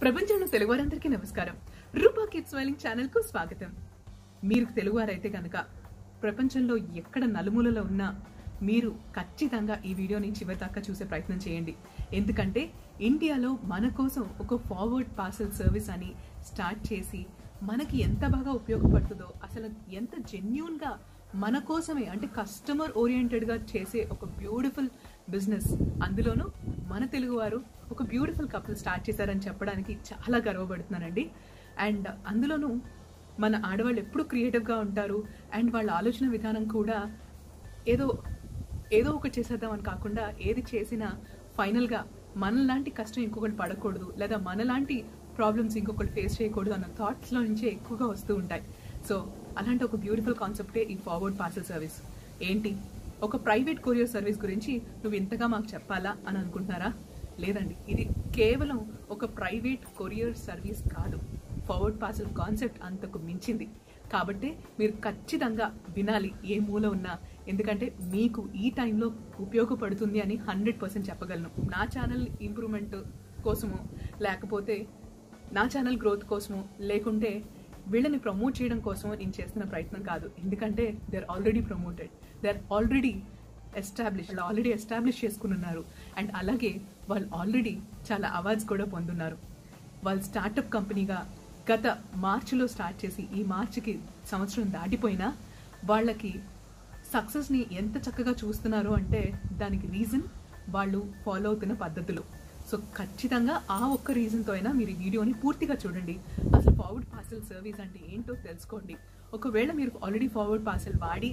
ప్రపంచంలో తెలుగువారందరికీ నమస్కారం రూపా kid smiling channel కు స్వాగతం మీరు తెలుగువారైతే కనుక ప్రపంచంలో ఎక్కడ నలుమూలలో ఉన్నా మీరు ఖచ్చితంగా ఈ వీడియోని చివరి దాకా చూసే ప్రయత్నం చేయండి ఎందుకంటే ఇండియాలో మన కోసం ఒక ఫార్వర్డ్ పార్సల్ సర్వీస్ అని స్టార్ట్ చేసి మనకి ఎంత బాగా ఉపయోగపడుతుందో అసలు ఎంత జెన్యున్ గా మన కోసమే అంటే కస్టమర్ ఓరియంటెడ్ గా చేసే ఒక బ్యూటిఫుల్ బిజినెస్ అందులోనూ మన తెలుగువారు ఒక బ్యూటిఫుల్ కపుల్ స్టార్ట్ చేశారని చెప్పడానికి చాలా గర్వపడుతున్నానండి అండ్ అందులోనూ మన ఆడవాళ్ళు ఎప్పుడు క్రియేటివ్గా ఉంటారు అండ్ వాళ్ళ ఆలోచన విధానం కూడా ఏదో ఏదో ఒకటి చేసేద్దామని కాకుండా ఏది చేసినా ఫైనల్గా మనలాంటి కష్టం ఇంకొకటి పడకూడదు లేదా మనలాంటి ప్రాబ్లమ్స్ ఇంకొకటి ఫేస్ చేయకూడదు అన్న థాట్స్లో నుంచే ఎక్కువగా వస్తూ ఉంటాయి సో అలాంటి ఒక బ్యూటిఫుల్ కాన్సెప్టే ఈ ఫార్వర్డ్ పార్సల్ సర్వీస్ ఏంటి ఒక ప్రైవేట్ కొరియర్ సర్వీస్ గురించి నువ్వు ఇంతగా మాకు చెప్పాలా అని అనుకుంటున్నారా లేదండి ఇది కేవలం ఒక ప్రైవేట్ కొరియర్ సర్వీస్ కాదు ఫార్వర్డ్ పార్సల్ కాన్సెప్ట్ అంతకు మించింది కాబట్టి మీరు ఖచ్చితంగా వినాలి ఏ మూల ఉన్నా ఎందుకంటే మీకు ఈ టైంలో ఉపయోగపడుతుంది అని హండ్రెడ్ పర్సెంట్ చెప్పగలను నా ఛానల్ ఇంప్రూవ్మెంట్ కోసము లేకపోతే నా ఛానల్ గ్రోత్ కోసము లేకుంటే వీళ్ళని ప్రమోట్ చేయడం కోసం నేను చేస్తున్న ప్రయత్నం కాదు ఎందుకంటే they are already promoted they are already establish వాళ్ళు ఆల్రెడీ ఎస్టాబ్లిష్ చేసుకుని ఉన్నారు అండ్ అలాగే వాళ్ళు ఆల్రెడీ చాలా అవార్డ్స్ కూడా పొందున్నారు వాళ్ళు స్టార్టప్ కంపెనీగా గత మార్చిలో స్టార్ట్ చేసి ఈ మార్చికి సంవత్సరం దాటిపోయినా వాళ్ళకి సక్సెస్ని ఎంత చక్కగా చూస్తున్నారు అంటే దానికి రీజన్ వాళ్ళు ఫాలో అవుతున్న పద్ధతులు సో ఖచ్చితంగా ఆ ఒక్క రీజన్తో అయినా మీరు ఈ వీడియోని పూర్తిగా చూడండి అసలు ఫార్వర్డ్ పార్సల్ సర్వీస్ అంటే ఏంటో తెలుసుకోండి ఒకవేళ మీరు ఆల్రెడీ ఫార్వర్డ్ పార్సల్ వాడి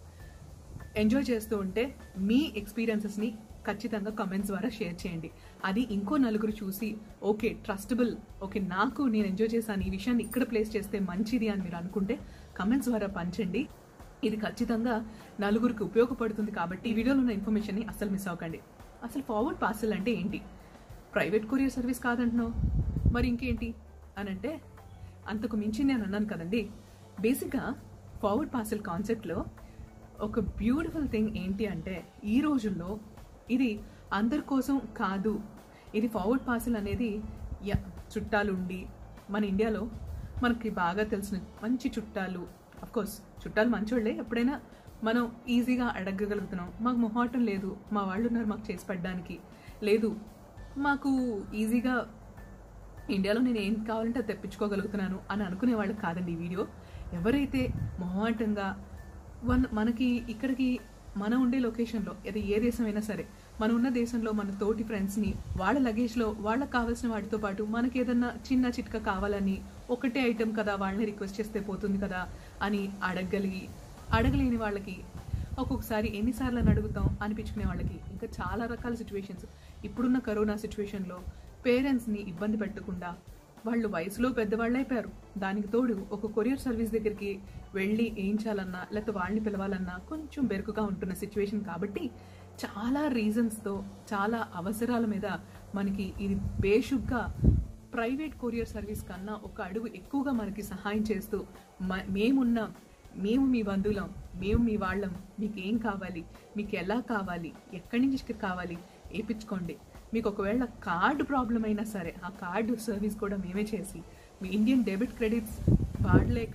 ఎంజాయ్ చేస్తూ ఉంటే మీ ఎక్స్పీరియన్సెస్ని ఖచ్చితంగా కమెంట్స్ ద్వారా షేర్ చేయండి అది ఇంకో నలుగురు చూసి ఓకే ట్రస్టబుల్ ఓకే నాకు నేను ఎంజాయ్ చేశాను ఈ విషయాన్ని ఇక్కడ ప్లేస్ చేస్తే మంచిది అని మీరు అనుకుంటే కమెంట్స్ ద్వారా పంచండి ఇది ఖచ్చితంగా నలుగురికి ఉపయోగపడుతుంది కాబట్టి ఈ వీడియోలో ఉన్న ఇన్ఫర్మేషన్ని అసలు మిస్ అవ్వకండి అసలు ఫార్వర్డ్ పార్సల్ అంటే ఏంటి ప్రైవేట్ కొరియర్ సర్వీస్ కాదంటున్నావు మరి ఇంకేంటి అని అంటే అంతకు మించి నేను అన్నాను కదండి బేసిక్గా ఫార్వర్డ్ పార్సల్ కాన్సెప్ట్లో ఒక బ్యూటిఫుల్ థింగ్ ఏంటి అంటే ఈ రోజుల్లో ఇది అందరి కోసం కాదు ఇది ఫార్వర్డ్ పార్సల్ అనేది య- చుట్టాలు ఉండి మన ఇండియాలో మనకి బాగా తెలిసిన మంచి చుట్టాలు కోర్స్ చుట్టాలు మంచోళ్ళే ఎప్పుడైనా మనం ఈజీగా అడగగలుగుతున్నాం మాకు మొహాటం లేదు మా వాళ్ళు ఉన్నారు మాకు చేసి పెట్టడానికి లేదు మాకు ఈజీగా ఇండియాలో నేను ఏం కావాలంటే అది తెప్పించుకోగలుగుతున్నాను అని అనుకునే వాళ్ళకి కాదండి ఈ వీడియో ఎవరైతే మొహమాటంగా వన్ మనకి ఇక్కడికి మన ఉండే లొకేషన్లో అది ఏ దేశమైనా సరే మనం ఉన్న దేశంలో మన తోటి ఫ్రెండ్స్ని వాళ్ళ లగేజ్లో వాళ్ళకి కావాల్సిన వాటితో పాటు మనకి ఏదన్నా చిన్న చిట్క కావాలని ఒకటే ఐటెం కదా వాళ్ళని రిక్వెస్ట్ చేస్తే పోతుంది కదా అని అడగగలిగి అడగలేని వాళ్ళకి ఒక్కొక్కసారి ఎన్నిసార్లు అని అడుగుతాం అనిపించుకునే వాళ్ళకి ఇంకా చాలా రకాల సిచ్యువేషన్స్ ఇప్పుడున్న కరోనా సిచ్యువేషన్లో పేరెంట్స్ని ఇబ్బంది పెట్టకుండా వాళ్ళు వయసులో పెద్దవాళ్ళు అయిపోయారు దానికి తోడు ఒక కొరియర్ సర్వీస్ దగ్గరికి వెళ్ళి వేయించాలన్నా లేకపోతే వాళ్ళని పిలవాలన్నా కొంచెం బెరుకుగా ఉంటున్న సిచ్యువేషన్ కాబట్టి చాలా రీజన్స్తో చాలా అవసరాల మీద మనకి ఇది బేషుగ్గా ప్రైవేట్ కొరియర్ సర్వీస్ కన్నా ఒక అడుగు ఎక్కువగా మనకి సహాయం చేస్తూ మ- మేమున్నాం మేము మీ బంధువులం మేము మీ వాళ్ళం మీకు ఏం కావాలి మీకు ఎలా కావాలి ఎక్కడి నుంచి కావాలి వేయించుకోండి మీకు ఒకవేళ కార్డు ప్రాబ్లం అయినా సరే ఆ కార్డు సర్వీస్ కూడా మేమే చేసి మీ ఇండియన్ డెబిట్ క్రెడిట్స్ వాడలేక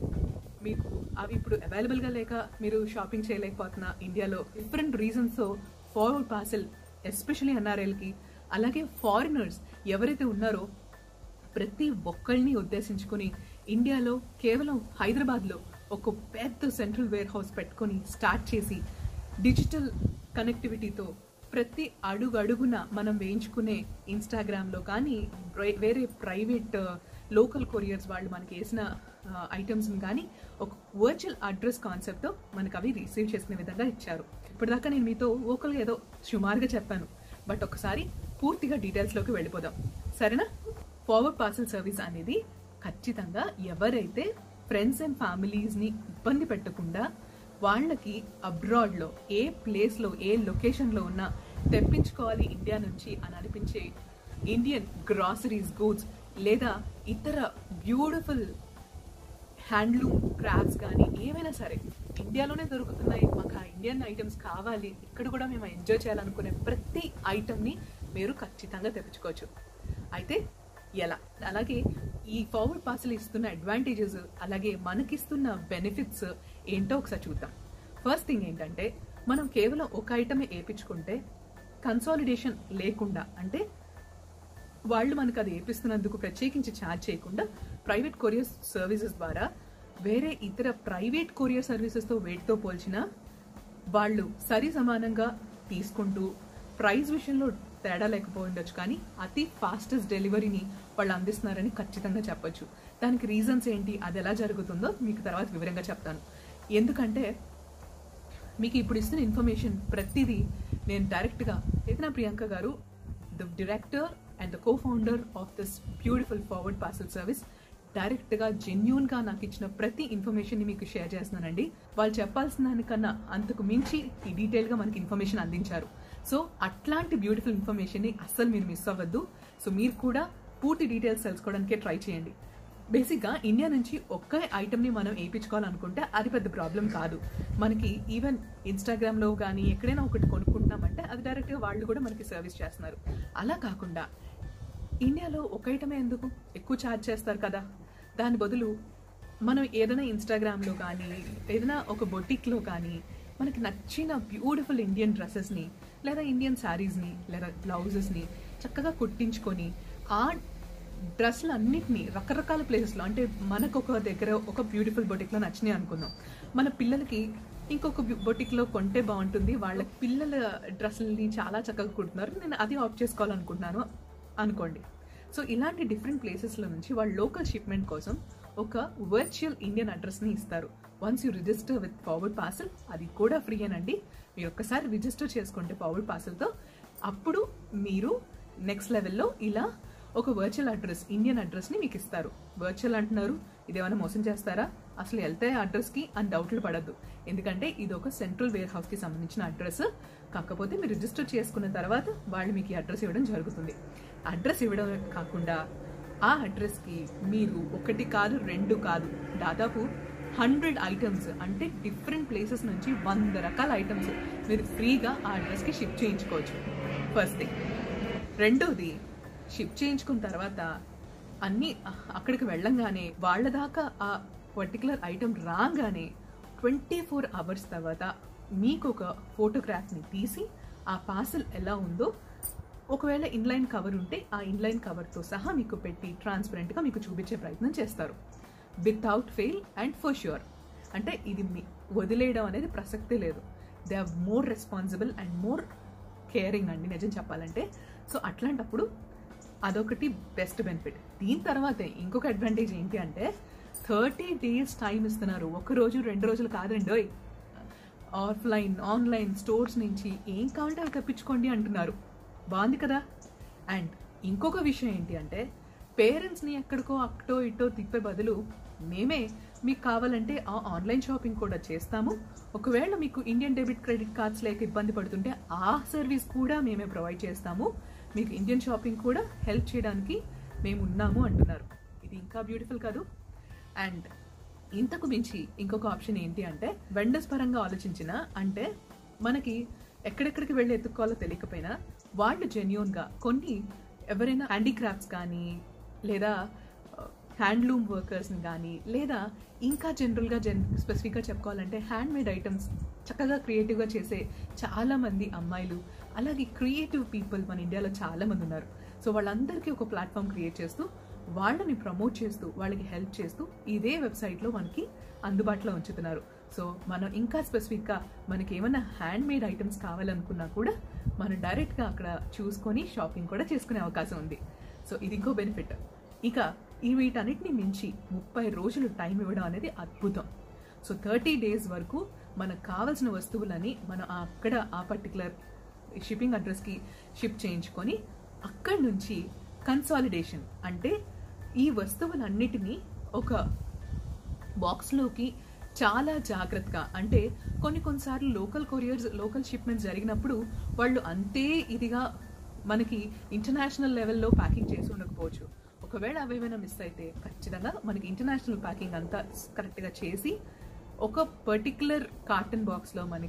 మీకు అవి ఇప్పుడు అవైలబుల్గా లేక మీరు షాపింగ్ చేయలేకపోతున్నా ఇండియాలో different reasons forward parcel especially ఎన్ఆర్ఎల్కి అలాగే ఫారినర్స్ ఎవరైతే ఉన్నారో ప్రతి ఒక్కళ్ళని ఉద్దేశించుకొని ఇండియాలో కేవలం హైదరాబాద్లో ఒక పెద్ద సెంట్రల్ వేర్ హౌస్ పెట్టుకొని స్టార్ట్ చేసి డిజిటల్ కనెక్టివిటీతో ప్రతి అడుగు అడుగున మనం వేయించుకునే ఇన్స్టాగ్రామ్లో కానీ ప్ర- వేరే ప్రైవేట్ లోకల్ కొరియర్స్ వాళ్ళు మనకి వేసిన ఐటమ్స్ని కానీ ఒక వర్చువల్ అడ్రస్ కాన్సెప్ట్తో మనకు అవి రిసీవ్ చేసుకునే విధంగా ఇచ్చారు ఇప్పటిదాకా నేను మీతో ఓకల్గా ఏదో సుమారుగా చెప్పాను బట్ ఒకసారి పూర్తిగా డీటెయిల్స్లోకి వెళ్ళిపోదాం సరేనా ఫార్వర్డ్ పార్సల్ సర్వీస్ అనేది ఖచ్చితంగా ఎవరైతే ఫ్రెండ్స్ అండ్ ఫ్యామిలీస్ని ఇబ్బంది పెట్టకుండా వాళ్ళకి అబ్రాడ్లో ఏ ప్లేస్లో ఏ లొకేషన్లో ఉన్నా తెప్పించుకోవాలి ఇండియా నుంచి అని అనిపించే ఇండియన్ గ్రాసరీస్ గూడ్స్ లేదా ఇతర బ్యూటిఫుల్ హ్యాండ్లూమ్ క్రాఫ్ట్స్ కానీ ఏమైనా సరే ఇండియాలోనే దొరుకుతున్నాయి మాకు ఆ ఇండియన్ ఐటమ్స్ కావాలి ఇక్కడ కూడా మేము ఎంజాయ్ చేయాలనుకునే ప్రతి ఐటమ్ని మీరు ఖచ్చితంగా తెప్పించుకోవచ్చు అయితే ఎలా అలాగే ఈ ఫార్వర్డ్ పార్సల్ ఇస్తున్న అడ్వాంటేజెస్ అలాగే మనకిస్తున్న బెనిఫిట్స్ ఏంటో ఒకసారి చూద్దాం ఫస్ట్ థింగ్ ఏంటంటే మనం కేవలం ఒక ఐటమే వేయించుకుంటే కన్సాలిడేషన్ లేకుండా అంటే వాళ్ళు మనకు అది ఏపిస్తున్నందుకు ప్రత్యేకించి ఛార్జ్ చేయకుండా ప్రైవేట్ కొరియర్ సర్వీసెస్ ద్వారా వేరే ఇతర ప్రైవేట్ కొరియర్ సర్వీసెస్తో వేటితో పోల్చిన వాళ్ళు సరి సమానంగా తీసుకుంటూ ప్రైస్ విషయంలో తేడా లేకపోయి ఉండొచ్చు కానీ అతి ఫాస్టెస్ట్ డెలివరీని వాళ్ళు అందిస్తున్నారని ఖచ్చితంగా చెప్పొచ్చు దానికి రీజన్స్ ఏంటి అది ఎలా జరుగుతుందో మీకు తర్వాత వివరంగా చెప్తాను ఎందుకంటే మీకు ఇప్పుడు ఇస్తున్న ఇన్ఫర్మేషన్ ప్రతిదీ నేను డైరెక్ట్గా ఏదైనా Priyanka garu the director and the co founder of this beautiful forward parcel service డైరెక్ట్గా జెన్యున్గా నాకు ఇచ్చిన ప్రతి ఇన్ఫర్మేషన్ని మీకు షేర్ చేస్తున్నానండి వాళ్ళు చెప్పాల్సిన దానికన్నా అంతకు మించి ఈ డీటెయిల్గా మనకి ఇన్ఫర్మేషన్ అందించారు సో అట్లాంటి బ్యూటిఫుల్ ఇన్ఫర్మేషన్ని అస్సలు మీరు మిస్ అవ్వద్దు సో మీరు కూడా పూర్తి డీటెయిల్స్ తెలుసుకోవడానికే ట్రై చేయండి బేసిక్గా ఇండియా నుంచి ఒక్క ఐటమ్ని మనం వేయించుకోవాలనుకుంటే అది పెద్ద ప్రాబ్లం కాదు మనకి ఈవెన్ ఇన్స్టాగ్రామ్లో కానీ ఎక్కడైనా ఒకటి కొనుక్కుంటున్నామంటే అది డైరెక్ట్గా వాళ్ళు కూడా మనకి సర్వీస్ చేస్తున్నారు అలా కాకుండా ఇండియాలో ఒక ఐటమే ఎందుకు ఎక్కువ ఛార్జ్ చేస్తారు కదా దాని బదులు మనం ఏదైనా ఇన్స్టాగ్రామ్లో కానీ ఏదైనా ఒక బొటిక్లో కానీ మనకి నచ్చిన బ్యూటిఫుల్ ఇండియన్ డ్రెస్సెస్ని లేదా ఇండియన్ శారీస్ని లేదా బ్లౌజెస్ని చక్కగా కుట్టించుకొని ఆ డ్రెస్సులు అన్నిటినీ రకరకాల ప్లేసెస్లో అంటే మనకు ఒక దగ్గర ఒక బ్యూటిఫుల్ బొటిక్లో నచ్చినాయి అనుకుందాం మన పిల్లలకి ఇంకొక బొటిక్లో కొంటే బాగుంటుంది వాళ్ళ పిల్లల డ్రెస్సులని చాలా చక్కగా కుడుతున్నారు నేను అది ఆప్ట్ చేసుకోవాలనుకుంటున్నాను అనుకోండి సో ఇలాంటి డిఫరెంట్ ప్లేసెస్లో నుంచి వాళ్ళు లోకల్ షిప్మెంట్ కోసం ఒక వర్చువల్ ఇండియన్ అడ్రస్ని ఇస్తారు once you register with forward parcel అది కూడా ఫ్రీ అనండి మీరు ఒక్కసారి రిజిస్టర్ చేసుకుంటే ఫార్వర్డ్ పార్సల్తో అప్పుడు మీరు నెక్స్ట్ లెవెల్లో ఇలా ఒక వర్చువల్ అడ్రస్ ఇండియన్ అడ్రస్ని మీకు ఇస్తారు వర్చువల్ అంటున్నారు ఇదేమైనా మోసం చేస్తారా అసలు వెళ్తే అడ్రస్కి అని డౌట్లు పడద్దు ఎందుకంటే ఇది ఒక సెంట్రల్ వేర్ హౌస్కి సంబంధించిన అడ్రస్ కాకపోతే మీరు రిజిస్టర్ చేసుకున్న తర్వాత వాళ్ళు మీకు ఈ అడ్రస్ ఇవ్వడం జరుగుతుంది అడ్రస్ ఇవ్వడం కాకుండా ఆ అడ్రస్కి మీరు ఒకటి కాదు రెండు కాదు దాదాపు హండ్రెడ్ ఐటమ్స్ అంటే డిఫరెంట్ ప్లేసెస్ నుంచి వంద రకాల ఐటమ్స్ మీరు ఫ్రీగా ఆ అడ్రస్కి షిప్ చేయించుకోవచ్చు ఫస్ట్ థింగ్ రెండోది షిప్ చేయించుకున్న తర్వాత అన్నీ అక్కడికి వెళ్ళంగానే వాళ్ళ దాకా ఆ పర్టికులర్ ఐటమ్ రాగానే ట్వంటీ ఫోర్ అవర్స్ తర్వాత మీకు ఒక ఫోటోగ్రాఫ్ని తీసి ఆ పార్సల్ ఎలా ఉందో ఒకవేళ ఇన్లైన్ కవర్ ఉంటే ఆ ఇన్లైన్ కవర్తో సహా మీకు పెట్టి ట్రాన్స్పరెంట్గా మీకు చూపించే ప్రయత్నం చేస్తారు without fail and for sure అంటే ఇది మీ వదిలేయడం అనేది ప్రసక్తే లేదు they are more responsible and more caring అండి నిజం చెప్పాలంటే సో అట్లాంటప్పుడు అదొకటి బెస్ట్ బెనిఫిట్ దీని తర్వాతే ఇంకొక అడ్వాంటేజ్ ఏంటి అంటే థర్టీ డేస్ టైం ఇస్తున్నారు ఒక రోజు రెండు రోజులు కాదండి ఓయ్ ఆఫ్లైన్ ఆన్లైన్ స్టోర్స్ నుంచి ఏం కావాలంటే అవి తెప్పించుకోండి అంటున్నారు బాగుంది కదా అండ్ ఇంకొక విషయం ఏంటి అంటే పేరెంట్స్ని ఎక్కడికో అక్కడో ఇటో తిప్పే బదులు మేమే మీకు కావాలంటే ఆ ఆన్లైన్ షాపింగ్ కూడా చేస్తాము ఒకవేళ మీకు ఇండియన్ డెబిట్ క్రెడిట్ కార్డ్స్ లేక ఇబ్బంది పడుతుంటే ఆ సర్వీస్ కూడా మేమే ప్రొవైడ్ చేస్తాము మీకు ఇండియన్ షాపింగ్ కూడా హెల్ప్ చేయడానికి మేము ఉన్నాము అంటున్నారు ఇది ఇంకా బ్యూటిఫుల్ కాదు అండ్ ఇంతకు మించి ఇంకొక ఆప్షన్ ఏంటి అంటే వెండర్స్ పరంగా ఆలోచించిన అంటే మనకి ఎక్కడెక్కడికి వెళ్ళి ఎత్తుక్కోవాలో తెలియకపోయినా వాళ్ళు జెన్యున్గా కొన్ని ఎవరైనా హ్యాండీక్రాఫ్ట్స్ కానీ లేదా హ్యాండ్లూమ్ వర్కర్స్ని కానీ లేదా ఇంకా జనరల్గా జన్ స్పెసిఫిక్గా చెప్పుకోవాలంటే హ్యాండ్ మేడ్ ఐటమ్స్ చక్కగా క్రియేటివ్గా చేసే చాలామంది అమ్మాయిలు అలాగే క్రియేటివ్ పీపుల్ మన ఇండియాలో చాలామంది ఉన్నారు సో వాళ్ళందరికీ ఒక ప్లాట్ఫామ్ క్రియేట్ చేస్తూ వాళ్ళని ప్రమోట్ చేస్తూ వాళ్ళకి హెల్ప్ చేస్తూ ఇదే వెబ్సైట్లో మనకి అందుబాటులో ఉంచుతున్నారు సో మనం ఇంకా స్పెసిఫిక్గా మనకి ఏమైనా హ్యాండ్ మేడ్ ఐటమ్స్ కావాలనుకున్నా కూడా మనం డైరెక్ట్గా అక్కడ చూసుకొని షాపింగ్ కూడా చేసుకునే అవకాశం ఉంది సో ఇది ఇంకో బెనిఫిట్ ఇక ఈ వీటన్నిటిని మించి ముప్పై రోజులు టైం ఇవ్వడం అనేది అద్భుతం సో థర్టీ డేస్ వరకు మనకు కావాల్సిన వస్తువులని మనం అక్కడ ఆ పర్టికులర్ షిప్పింగ్ అడ్రస్కి షిప్ చేయించుకొని అక్కడి నుంచి కన్సాలిడేషన్ అంటే ఈ వస్తువులన్నిటినీ ఒక బాక్స్లోకి చాలా జాగ్రత్తగా అంటే కొన్ని కొన్నిసార్లు లోకల్ కొరియర్స్ లోకల్ షిప్మెంట్స్ జరిగినప్పుడు వాళ్ళు అంతే ఇదిగా మనకి ఇంటర్నేషనల్ లెవెల్లో ప్యాకింగ్ చేసి ఉండకపోవచ్చు ఒకవేళ అవి ఏమైనా మిస్ అయితే ఖచ్చితంగా మనకి ఇంటర్నేషనల్ ప్యాకింగ్ అంతా కరెక్ట్గా చేసి ఒక పర్టికులర్ కార్టన్ బాక్స్లో మనకి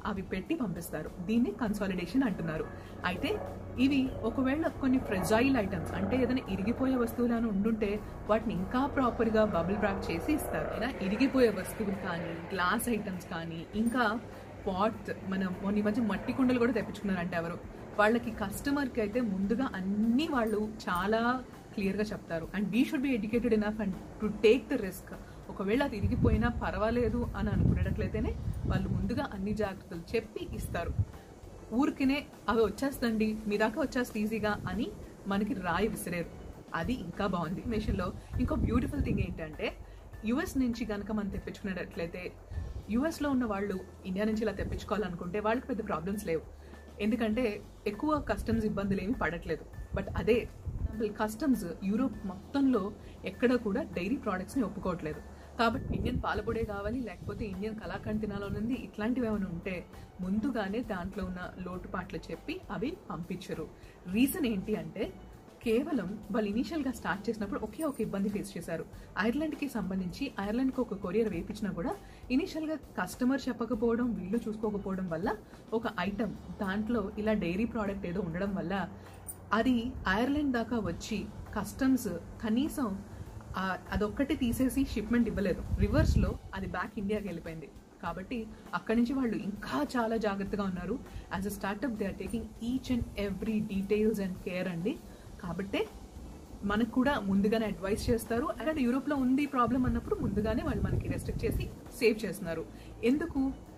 అవి పెట్టి పంపిస్తారు దీన్ని కన్సాలిడేషన్ అంటున్నారు అయితే ఇవి ఒకవేళ కొన్ని ఫ్రెజైల్ ఐటమ్స్ అంటే ఏదైనా ఇరిగిపోయే వస్తువులను ఉండుంటే వాటిని ఇంకా ప్రాపర్గా బబుల్ ర్యాప్ చేసి ఇస్తారు అయినా ఇరిగిపోయే వస్తువులు కానీ గ్లాస్ ఐటమ్స్ కానీ ఇంకా పాట్ మనం మొన్న ఈ మధ్య మట్టి కుండలు కూడా తెప్పించుకున్నారంటే ఎవరు వాళ్ళకి కస్టమర్కి అయితే ముందుగా అన్ని వాళ్ళు చాలా క్లియర్గా చెప్తారు and we should be educated enough and to take the risk ఒకవేళ అది ఇరిగిపోయినా పర్వాలేదు అని అనుకునేటట్లయితేనే వాళ్ళు ముందుగా అన్ని జాగ్రత్తలు చెప్పి ఇస్తారు ఊరికినే అవి వచ్చేస్తండి మీ దాకా వచ్చేస్తే ఈజీగా అని మనకి రాయి విసిరేరు అది ఇంకా బాగుంది మిషన్లో ఇంకో బ్యూటిఫుల్ థింగ్ ఏంటంటే యుఎస్ నుంచి కనుక మనం తెప్పించుకునేటట్లయితే యుఎస్లో ఉన్న వాళ్ళు ఇండియా నుంచి ఇలా తెప్పించుకోవాలనుకుంటే వాళ్ళకి పెద్ద ప్రాబ్లమ్స్ లేవు ఎందుకంటే ఎక్కువ కస్టమ్స్ ఇబ్బందులు ఏమి పడట్లేదు బట్ అదే కస్టమ్స్ యూరోప్ మొత్తంలో ఎక్కడ కూడా డైరీ ప్రోడక్ట్స్ని ఒప్పుకోవట్లేదు కాబట్టి ఇండియన్ పాలపొడే కావాలి లేకపోతే ఇండియన్ కళాఖండ్ తినాలనుంది ఇట్లాంటివి ఏమైనా ఉంటే ముందుగానే దాంట్లో ఉన్న లోటుపాట్లు చెప్పి అవి పంపించరు రీజన్ ఏంటి అంటే కేవలం వాళ్ళు ఇనీషియల్గా స్టార్ట్ చేసినప్పుడు ఒకే ఒక ఇబ్బంది ఫేస్ చేశారు ఐర్లాండ్కి సంబంధించి ఐర్లాండ్కి ఒక కొరియర్ వేయించినా కూడా ఇనీషియల్గా కస్టమర్ చెప్పకపోవడం వీళ్ళు చూసుకోకపోవడం వల్ల ఒక ఐటమ్ దాంట్లో ఇలా డైరీ ప్రోడక్ట్ ఏదో ఉండడం వల్ల అది ఐర్లాండ్ దాకా వచ్చి కస్టమ్స్ కనీసం ఆ- అదొక్కటి తీసేసి షిప్మెంట్ ఇవ్వలేదు రివర్స్లో అది బ్యాక్ ఇండియాకి వెళ్ళిపోయింది కాబట్టి అక్కడి నుంచి వాళ్ళు ఇంకా చాలా జాగ్రత్తగా ఉన్నారు as a startup they are taking each and every details and care అండి కాబట్టే మనకు కూడా ముందుగానే అడ్వైస్ చేస్తారు అలాంటి యూరోప్లో ఉంది ప్రాబ్లం అన్నప్పుడు ముందుగానే వాళ్ళు మనకి రెస్ట్రిక్ట్ చేసి సేవ్ చేస్తున్నారు ఎందుకు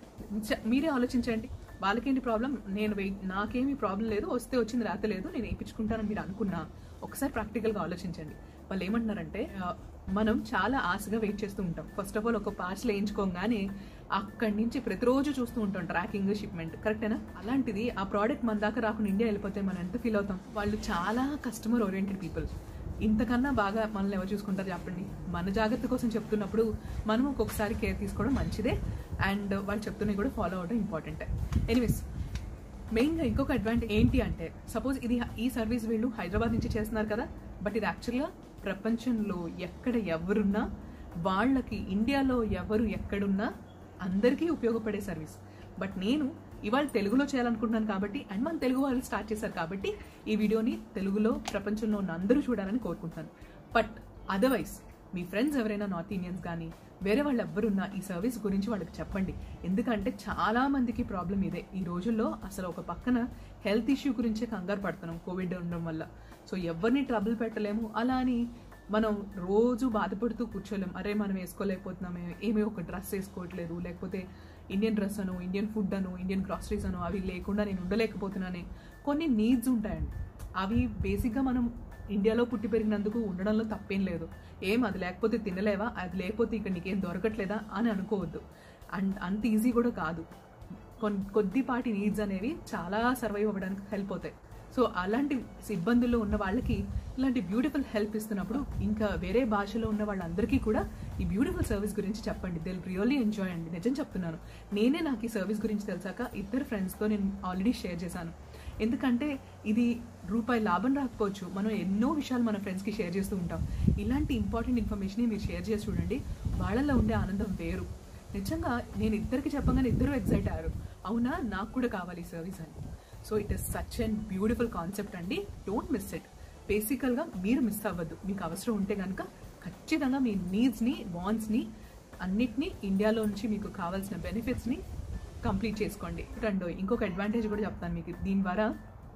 చ- మీరే ఆలోచించండి వాళ్ళకేంటి ప్రాబ్లం నేను వెయిట్ నాకేమీ ప్రాబ్లం లేదు వస్తే వచ్చింది రాత లేదు నేను వేయించుకుంటానని మీరు అనుకున్నా ఒకసారి ప్రాక్టికల్గా ఆలోచించండి వాళ్ళు ఏమంటున్నారంటే ఆ, మనం చాలా ఆశగా వెయిట్ చేస్తూ ఉంటాం ఫస్ట్ ఆఫ్ ఆల్ ఒక పార్సల్ వేయించుకోగానే అక్కడి నుంచి ప్రతిరోజు చూస్తూ ఉంటాం ట్రాకింగ్ షిప్మెంట్ కరెక్టేనా అలాంటిది ఆ ప్రోడక్ట్ మన దాకా రాకుండా ఇండియా వెళ్ళిపోతే మనం ఎంత ఫీల్ అవుతాం వాళ్ళు చాలా కస్టమర్ ఓరియంటెడ్ పీపుల్ ఇంతకన్నా బాగా మనల్ని ఎవరు చూసుకుంటారు చెప్పండి మన జాగ్రత్త కోసం చెప్తున్నప్పుడు మనం ఒక్కొక్కసారి కేర్ తీసుకోవడం మంచిదే అండ్ వాళ్ళు చెప్తున్నవి కూడా ఫాలో అవడం ఇంపార్టెంట్ ఎనీవేస్ మెయిన్గా ఇంకొక అడ్వాంటేజ్ ఏంటి అంటే సపోజ్ ఇది ఈ సర్వీస్ వీళ్ళు హైదరాబాద్ నుంచి చేస్తున్నారు కదా బట్ ఇది యాక్చువల్గా ప్రపంచంలో ఎక్కడ ఎవరున్నా వాళ్ళకి ఇండియాలో ఎవరు ఎక్కడున్నా అందరికీ ఉపయోగపడే సర్వీస్ బట్ నేను ఇవాళ తెలుగులో చేయాలనుకుంటున్నాను కాబట్టి అండ్ మన తెలుగు వాళ్ళు స్టార్ట్ చేశారు కాబట్టి ఈ వీడియోని తెలుగులో ప్రపంచంలో ఉన్న అందరూ చూడాలని కోరుకుంటున్నాను బట్ అదర్వైజ్ మీ ఫ్రెండ్స్ ఎవరైనా నార్త్ ఇండియన్స్ కానీ వేరే వాళ్ళు ఎవరున్నా ఈ సర్వీస్ గురించి వాళ్ళకి చెప్పండి ఎందుకంటే చాలా మందికి ప్రాబ్లం ఇదే ఈ రోజుల్లో అసలు ఒక పక్కన హెల్త్ ఇష్యూ గురించే కంగారు పడుతున్నాం కోవిడ్ ఉండడం వల్ల సో ఎవరిని ట్రబుల్ పెట్టలేము అలా అని మనం రోజు బాధపడుతూ కూర్చోలేం అరే మనం వేసుకోలేకపోతున్నామే ఏమీ ఒక డ్రెస్ వేసుకోవట్లేదు లేకపోతే ఇండియన్ డ్రెస్ అను ఇండియన్ ఫుడ్ అను ఇండియన్ గ్రాసరీస్ అను అవి లేకుండా నేను ఉండలేకపోతున్నానే కొన్ని నీడ్స్ ఉంటాయండి అవి బేసిక్గా మనం ఇండియాలో పుట్టి పెరిగినందుకు ఉండడంలో తప్పేం లేదు ఏం అది లేకపోతే తినలేవా అది లేకపోతే ఇక్కడ నీకేం దొరకట్లేదా అని అనుకోవద్దు అండ్ అంత ఈజీ కూడా కాదు కొన్ కొద్దిపాటి నీడ్స్ అనేవి చాలా సర్వైవ్ అవ్వడానికి హెల్ప్ అవుతాయి సో అలాంటి ఇబ్బందుల్లో ఉన్న వాళ్ళకి ఇలాంటి బ్యూటిఫుల్ హెల్ప్ ఇస్తున్నప్పుడు ఇంకా వేరే భాషలో ఉన్న వాళ్ళందరికీ కూడా ఈ బ్యూటిఫుల్ సర్వీస్ గురించి చెప్పండి దిల్ రియల్లీ ఎంజాయ్ అండి నిజం చెప్తున్నాను నేనే నాకు ఈ సర్వీస్ గురించి తెలిసాక ఇద్దరు ఫ్రెండ్స్తో నేను ఆల్రెడీ షేర్ చేశాను ఎందుకంటే ఇది రూపాయి లాభం రాకపోవచ్చు మనం ఎన్నో విషయాలు మన ఫ్రెండ్స్కి షేర్ చేస్తూ ఉంటాం ఇలాంటి ఇంపార్టెంట్ ఇన్ఫర్మేషన్ మీరు షేర్ చేసి చూడండి వాళ్ళల్లో ఉండే ఆనందం వేరు నిజంగా నేను ఇద్దరికి చెప్పగానే ఇద్దరు ఎక్సైట్ అయ్యారు అవునా నాకు కూడా కావాలి ఈ సర్వీస్ అని so it is such and beautiful concept అండి డోంట్ మిస్ ఇట్ బేసికల్గా మీరు మిస్ అవ్వద్దు మీకు అవసరం ఉంటే కనుక ఖచ్చితంగా మీ నీడ్స్ని వాంట్స్ని అన్నిటినీ ఇండియాలో నుంచి మీకు కావాల్సిన బెనిఫిట్స్ని కంప్లీట్ చేసుకోండి రెండో ఇంకొక అడ్వాంటేజ్ కూడా చెప్తాను మీకు దీని ద్వారా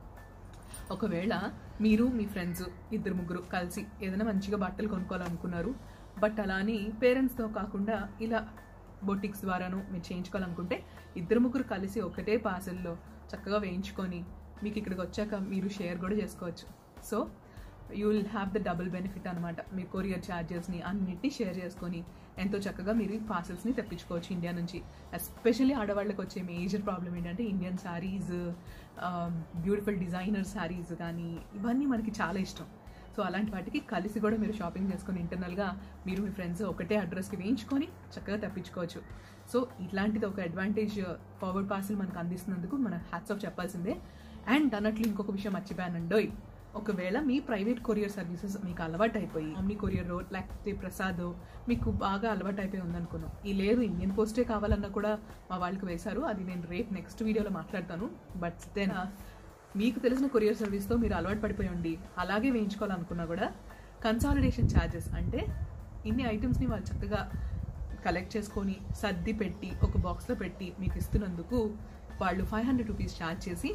ఒకవేళ మీరు మీ ఫ్రెండ్స్ ఇద్దరు ముగ్గురు కలిసి ఏదైనా మంచిగా బట్టలు కొనుక్కోవాలనుకున్నారు బట్ అలా అని పేరెంట్స్తో కాకుండా ఇలా బొటిక్స్ ద్వారాను మీరు చేయించుకోవాలనుకుంటే ఇద్దరు ముగ్గురు కలిసి ఒకటే పార్సల్లో చక్కగా వేయించుకొని మీకు ఇక్కడికి వచ్చాక మీరు షేర్ కూడా చేసుకోవచ్చు so you will have the double benefit అనమాట మీ కొరియర్ ఛార్జెస్ని అన్నిటినీ షేర్ చేసుకొని ఎంతో చక్కగా మీరు ఈ పార్సల్స్ని తెప్పించుకోవచ్చు ఇండియా నుంచి ఎస్పెషల్లీ ఆడవాళ్ళకి వచ్చే మేజర్ ప్రాబ్లం ఏంటంటే Indian saris beautiful designer saris కానీ ఇవన్నీ మనకి చాలా ఇష్టం సో అలాంటి వాటికి కలిసి కూడా మీరు షాపింగ్ చేసుకొని ఇంటర్నల్గా మీరు మీ ఫ్రెండ్స్ ఒకటే అడ్రస్కి వేయించుకొని చక్కగా తెప్పించుకోవచ్చు సో ఇట్లాంటిది ఒక అడ్వాంటేజ్ ఫార్వర్డ్ పార్సల్ మనకు అందిస్తున్నందుకు మన హ్యాట్స్ ఆఫ్ చెప్పాల్సిందే అండ్ అన్నట్లు ఇంకొక విషయం మర్చిపోయానండోయ్ ఒకవేళ మీ ప్రైవేట్ కొరియర్ సర్వీసెస్ మీకు అలవాటు అయిపోయి ఆమ్ని కొరియర్ లేకపోతే ప్రసాద్ మీకు బాగా అలవాటు అయిపోయి ఉందనుకున్నాం ఈ లేదు ఇండియన్ పోస్టే కావాలన్నా కూడా మా వాళ్ళకి వేశారు అది నేను రేపు నెక్స్ట్ వీడియోలో మాట్లాడతాను బట్ దెన్ మీకు తెలిసిన కొరియర్ సర్వీస్తో మీరు అలవాటు పడిపోయి ఉండి అలాగే వేయించుకోవాలనుకున్నా కూడా కన్సాలిడేషన్ ఛార్జెస్ అంటే ఇన్ని ఐటమ్స్ని వాళ్ళు చక్కగా కలెక్ట్ చేసుకొని సర్ది పెట్టి ఒక బాక్స్లో పెట్టి మీకు ఇస్తున్నందుకు వాళ్ళు ఫైవ్ హండ్రెడ్ రూపీస్ ఛార్జ్ చేసి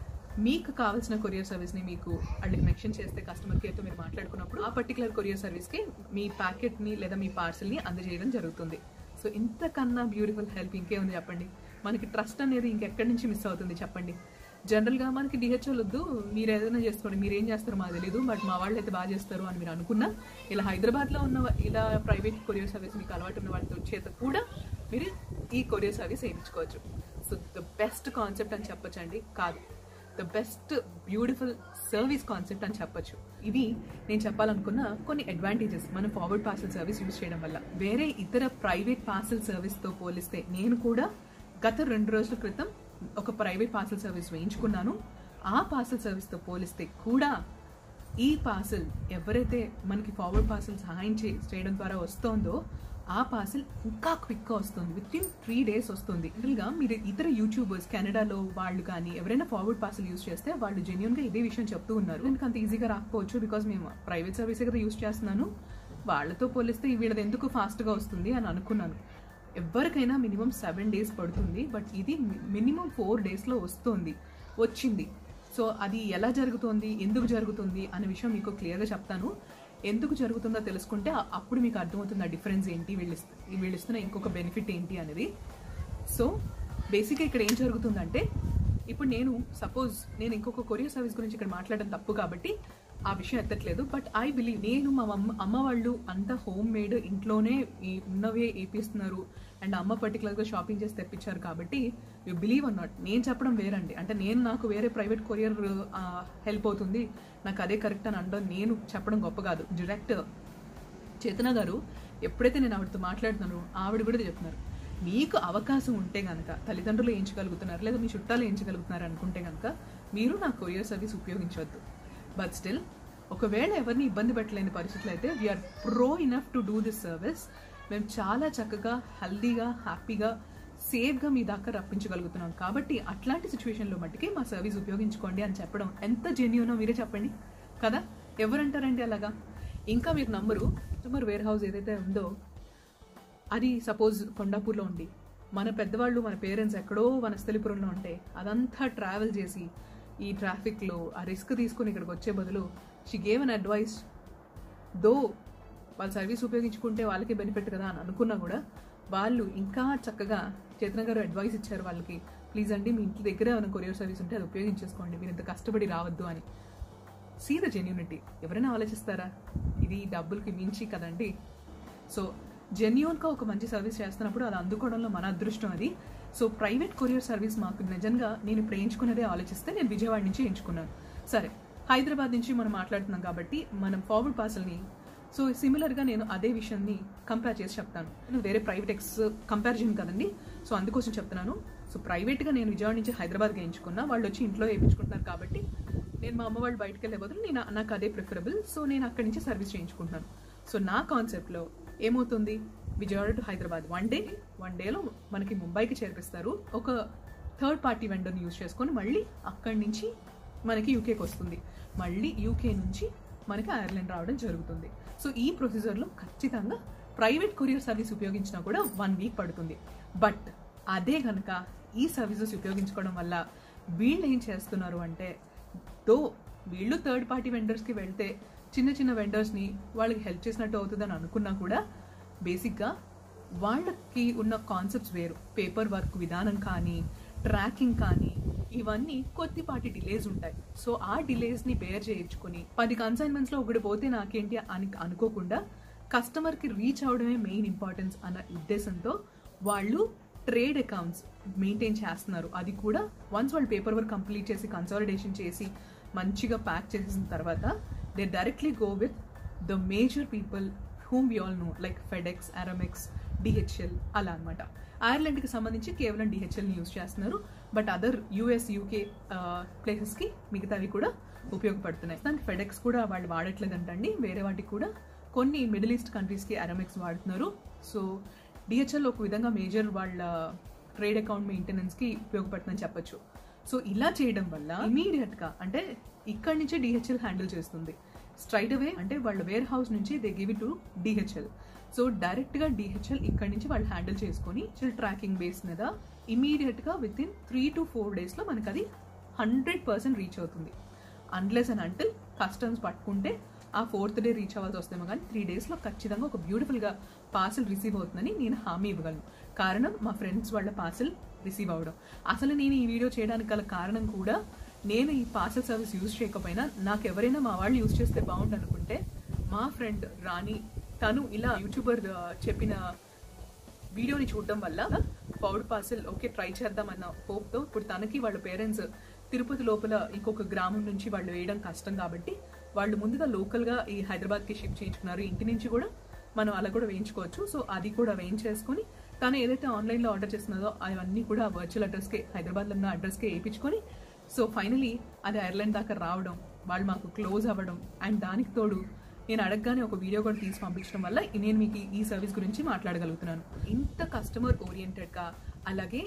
మీకు కావాల్సిన కొరియర్ సర్వీస్ని మీకు వాళ్ళకి మెన్షన్ చేస్తే కస్టమర్ కేర్తో మీరు మాట్లాడుకున్నప్పుడు ఆ పర్టికులర్ కొరియర్ సర్వీస్కి మీ ప్యాకెట్ని లేదా మీ పార్సల్ని అందజేయడం జరుగుతుంది సో ఇంతకన్నా బ్యూటిఫుల్ హెల్ప్ ఇంకేముంది చెప్పండి మనకి ట్రస్ట్ అనేది ఇంకెక్కడి నుంచి మిస్ అవుతుంది చెప్పండి జనరల్గా మనకి డిహెచ్ఓల్ వద్దు మీరు ఏదైనా చేసుకోండి మీరు ఏం చేస్తారో మాకు తెలియదు బట్ మా వాళ్ళు అయితే బాగా చేస్తారు అని మీరు అనుకున్నా ఇలా హైదరాబాద్లో ఉన్న ఇలా ప్రైవేట్ కొరియర్ సర్వీస్ మీకు అలవాటు ఉన్న వాళ్ళతో చేత కూడా మీరు ఈ కొరియర్ సర్వీస్ వేయించుకోవచ్చు సో ద బెస్ట్ కాన్సెప్ట్ అని చెప్పొచ్చండి కాదు the best beautiful service concept అని చెప్పొచ్చు ఇది నేను చెప్పాలనుకున్న కొన్ని అడ్వాంటేజెస్ మనం ఫార్వర్డ్ పార్సల్ సర్వీస్ యూజ్ చేయడం వల్ల వేరే ఇతర ప్రైవేట్ పార్సల్ సర్వీస్తో పోలిస్తే నేను కూడా గత రెండు రోజుల క్రితం ఒక ప్రైవేట్ పార్సల్ సర్వీస్ వేయించుకున్నాను ఆ పార్సల్ సర్వీస్తో పోలిస్తే కూడా ఈ పార్సల్ ఎవరైతే మనకి ఫార్వర్డ్ పార్సల్ సహాయం చే చేయడం ద్వారా వస్తోందో ఆ పార్సల్ ఇంకా క్విక్గా వస్తుంది విత్ ఇన్ త్రీ డేస్ వస్తుంది జనరల్గా మీరు ఇతర యూట్యూబర్స్ కెనడాలో వాళ్ళు కానీ ఎవరైనా ఫార్వర్డ్ పార్సల్ యూస్ చేస్తే వాళ్ళు జెన్యున్గా ఇదే విషయం చెప్తూ ఉన్నారు ఎందుకు అంత ఈజీగా రాకపోవచ్చు బికాస్ మేము ప్రైవేట్ సర్వీస్ కదా యూస్ చేస్తున్నాను వాళ్ళతో పోలిస్తే వీళ్ళది ఎందుకు ఫాస్ట్గా వస్తుంది అని అనుకున్నాను ఎవరికైనా మినిమం సెవెన్ డేస్ పడుతుంది బట్ ఇది మినిమం ఫోర్ డేస్లో వస్తుంది వచ్చింది సో అది ఎలా జరుగుతుంది ఎందుకు జరుగుతుంది అనే విషయం మీకు క్లియర్గా చెప్తాను ఎందుకు జరుగుతుందో తెలుసుకుంటే అ- అప్పుడు మీకు అర్థమవుతుంది ఆ డిఫరెన్స్ ఏంటి వీళ్ళు ఇస్తు- వీళ్ళు ఇస్తున్న ఇంకొక బెనిఫిట్ ఏంటి అనేది సో బేసిక్గా ఇక్కడ ఏం జరుగుతుందంటే ఇప్పుడు నేను సపోజ్ నేను ఇంకొక కొరియర్ సర్వీస్ గురించి ఇక్కడ మాట్లాడడం తప్పు కాబట్టి ఆ విషయం ఎత్తట్లేదు బట్ ఐ బిలీవ్ నేను మా అమ్మ అమ్మ వాళ్ళు అంతా హోమ్ మేడ్ ఇంట్లోనే ఈ ఉన్నవే ఏపిస్తున్నారు అండ్ అమ్మ పర్టికులర్గా షాపింగ్ చేసి తెప్పించారు కాబట్టి యూ బిలీవ్ అన్ నాట్ నేను చెప్పడం వేరండి అంటే నేను నాకు వేరే ప్రైవేట్ కొరియర్ హెల్ప్ అవుతుంది నాకు అదే కరెక్ట్ అని అనడం నేను చెప్పడం గొప్ప కాదు డైరెక్ట్ చేతన గారు ఎప్పుడైతే నేను ఆవిడతో మాట్లాడుతున్నానో ఆవిడ కూడా చెప్తున్నారు మీకు అవకాశం ఉంటే కనుక తల్లిదండ్రులు వేయించగలుగుతున్నారు లేదా మీ చుట్టాలు వేయించగలుగుతున్నారు అనుకుంటే కనుక మీరు నా కొరియర్ సర్వీస్ ఉపయోగించవద్దు బట్ స్టిల్ ఒకవేళ ఎవరిని ఇబ్బంది పెట్టలేని పరిస్థితులు అయితే we are pro enough to do this service మేము చాలా చక్కగా హెల్దీగా హ్యాపీగా సేఫ్గా మీ దాకా రప్పించగలుగుతున్నాం కాబట్టి అట్లాంటి సిచ్యువేషన్లో మట్టుకే మా సర్వీస్ ఉపయోగించుకోండి అని చెప్పడం ఎంత జెన్యునో మీరే చెప్పండి కదా ఎవరంటారండి అలాగా ఇంకా మీరు నమ్మరు కస్టమర్ వేర్ హౌస్ ఏదైతే ఉందో అది సపోజ్ కొండాపూర్లో ఉండి మన పెద్దవాళ్ళు మన పేరెంట్స్ ఎక్కడో వనస్థలిపురంలో ఉంటే అదంతా ట్రావెల్ చేసి ఈ ట్రాఫిక్లో ఆ రిస్క్ తీసుకుని ఇక్కడికి వచ్చే బదులు she gave an advice though వాళ్ళ సర్వీస్ ఉపయోగించుకుంటే వాళ్ళకి బెనిఫిట్ కదా అని అనుకున్నా కూడా వాళ్ళు ఇంకా చక్కగా చేతన గారు అడ్వైస్ ఇచ్చారు వాళ్ళకి ప్లీజ్ అండి మీ ఇంటి దగ్గర ఏమైనా కొరియర్ సర్వీస్ ఉంటే అది ఉపయోగించేసుకోండి మీరు ఇంత కష్టపడి రావద్దు అని సీ ద జెన్యూనిటీ ఎవరైనా ఆలోచిస్తారా ఇది డబ్బులకి మించి కదండి సో జెన్యున్గా ఒక మంచి సర్వీస్ చేస్తున్నప్పుడు అది అందుకోవడంలో మన అదృష్టం అది సో ప్రైవేట్ కొరియర్ సర్వీస్ మాకు నిజంగా నేను ఇప్పుడు ఎంచుకున్నదే ఆలోచిస్తే నేను విజయవాడ నుంచి ఎంచుకున్నాను సరే హైదరాబాద్ నుంచి మనం మాట్లాడుతున్నాం కాబట్టి మనం ఫార్వర్డ్ పార్సల్ని సో సిమిలర్గా నేను అదే విషయాన్ని కంపేర్ చేసి చెప్తాను నేను వేరే ప్రైవేట్ ఎక్స్ కంపారిజన్ కదండి సో అందుకోసం చెప్తున్నాను సో ప్రైవేట్గా నేను విజయవాడ నుంచి హైదరాబాద్కి ఎంచుకున్నా వాళ్ళు వచ్చి ఇంట్లో వేయించుకుంటున్నారు కాబట్టి నేను మా అమ్మ వాళ్ళు బయటకు వెళ్ళే బదులు నేను నాకు అదే ప్రిఫరబుల్ సో నేను అక్కడి నుంచి సర్వీస్ చేయించుకుంటున్నాను సో నా కాన్సెప్ట్లో ఏమవుతుంది Vijayawada to Hyderabad one day one డేలో మనకి ముంబైకి చేర్పిస్తారు ఒక థర్డ్ పార్టీ వెండర్ని యూజ్ చేసుకొని మళ్ళీ అక్కడి నుంచి మనకి యూకేకి వస్తుంది మళ్ళీ యూకే నుంచి మనకి ఐర్లాండ్ రావడం జరుగుతుంది సో ఈ ప్రొసీజర్లో ఖచ్చితంగా ప్రైవేట్ కొరియర్ సర్వీస్ ఉపయోగించినా కూడా వన్ వీక్ పడుతుంది బట్ అదే కనుక ఈ సర్వీసెస్ ఉపయోగించుకోవడం వల్ల వీళ్ళు ఏం చేస్తున్నారు అంటే దో వీళ్ళు థర్డ్ పార్టీ వెండర్స్కి వెళ్తే చిన్న చిన్న వెండర్స్ని వాళ్ళకి హెల్ప్ చేసినట్టు అవుతుందని అనుకున్నా కూడా బేసిక్గా వాళ్ళకి ఉన్న కాన్సెప్ట్స్ వేరు పేపర్ వర్క్ విధానం కానీ ట్రాకింగ్ కానీ ఇవన్నీ కొద్దిపాటి డిలేస్ ఉంటాయి సో ఆ డిలేస్ని బేర్ చేయించుకొని పది కన్సైన్మెంట్స్లో ఒకటి పోతే నాకేంటి అని అనుకోకుండా కస్టమర్కి రీచ్ అవడమే మెయిన్ ఇంపార్టెన్స్ అన్న ఉద్దేశంతో వాళ్ళు ట్రేడ్ అకౌంట్స్ మెయింటైన్ చేస్తున్నారు అది కూడా వన్స్ వాళ్ళు పేపర్ వర్క్ కంప్లీట్ చేసి కన్సాలిడేషన్ చేసి మంచిగా ప్యాక్ చేసిన తర్వాత they directly go with the major people whom we all know like FedEx Aramex DHL అలా అనమాట ఐర్లాండ్కి సంబంధించి కేవలం డిహెచ్ఎల్ని యూజ్ చేస్తున్నారు బట్ అదర్ యూఎస్ యూకే ప్లేసెస్కి మిగతావి కూడా ఉపయోగపడుతున్నాయి దానికి ఫెడెక్స్ కూడా వాళ్ళు వాడట్లేదంటండి వేరే వాటికి కూడా కొన్ని మిడిల్ ఈస్ట్ కంట్రీస్కి అరమెక్స్ వాడుతున్నారు సో డిహెచ్ఎల్ ఒక విధంగా మేజర్ వాళ్ళ ట్రేడ్ అకౌంట్ మెయింటెనెన్స్కి ఉపయోగపడుతుందని చెప్పొచ్చు సో ఇలా చేయడం వల్ల ఇమీడియట్గా అంటే ఇక్కడి నుంచే డిహెచ్ఎల్ హ్యాండిల్ చేస్తుంది స్ట్రైట్ అవే అంటే వాళ్ళ వేర్ హౌస్ నుంచి they give it to DHL so డైరెక్ట్గా డిహెచ్ఎల్ ఇక్కడి నుంచి వాళ్ళు హ్యాండిల్ చేసుకొని ట్రాకింగ్ బేస్ మీద ఇమీడియట్గా within three to four డేస్లో మనకు అది హండ్రెడ్ పర్సెంట్ రీచ్ అవుతుంది అన్లెస్ అండ్ అంటిల్ కస్టమ్స్ పట్టుకుంటే ఆ ఫోర్త్ డే రీచ్ అవ్వాల్సి వస్తేమో కానీ త్రీ డేస్లో ఖచ్చితంగా ఒక బ్యూటిఫుల్గా పార్సల్ రిసీవ్ అవుతుందని నేను హామీ ఇవ్వగలను కారణం మా ఫ్రెండ్స్ వాళ్ళ పార్సల్ రిసీవ్ అవ్వడం అసలు నేను ఈ వీడియో చేయడానికి గల కారణం కూడా నేను ఈ పార్సల్ సర్వీస్ యూజ్ చేయకపోయినా నాకు ఎవరైనా మా వాళ్ళు యూజ్ చేస్తే బాగుండు అనుకుంటే మా ఫ్రెండ్ రాణి తను ఇలా యూట్యూబర్ ఆ, చెప్పిన వీడియోని చూడడం వల్ల పౌడ్ పార్సల్ ఓకే ట్రై చేద్దామన్న హోప్తో ఇప్పుడు తనకి వాళ్ళ పేరెంట్స్ తిరుపతి లోపల ఇంకొక గ్రామం నుంచి వాళ్ళు వేయడం కష్టం కాబట్టి వాళ్ళు ముందుగా లోకల్గా ఈ హైదరాబాద్కి షిఫ్ట్ చేయించుకున్నారు ఇంటి నుంచి కూడా మనం అలా కూడా వేయించుకోవచ్చు సో అది కూడా వేయించేసుకొని తను ఏదైతే ఆన్లైన్లో ఆర్డర్ చేస్తున్నదో అవన్నీ కూడా వర్చువల్ అడ్రస్కే హైదరాబాద్లో ఉన్న అడ్రస్కే వేయించుకొని సో ఫైనలీ అది ఐర్లాండ్ దాకా రావడం వాళ్ళు మాకు క్లోజ్ అవ్వడం అండ్ దానికి తోడు నేను అడగగానే ఒక వీడియో కూడా తీసి పంపించడం వల్ల నేను మీకు ఈ- ఈ సర్వీస్ గురించి మాట్లాడగలుగుతున్నాను ఇంత కస్టమర్ ఓరియంటెడ్గా అలాగే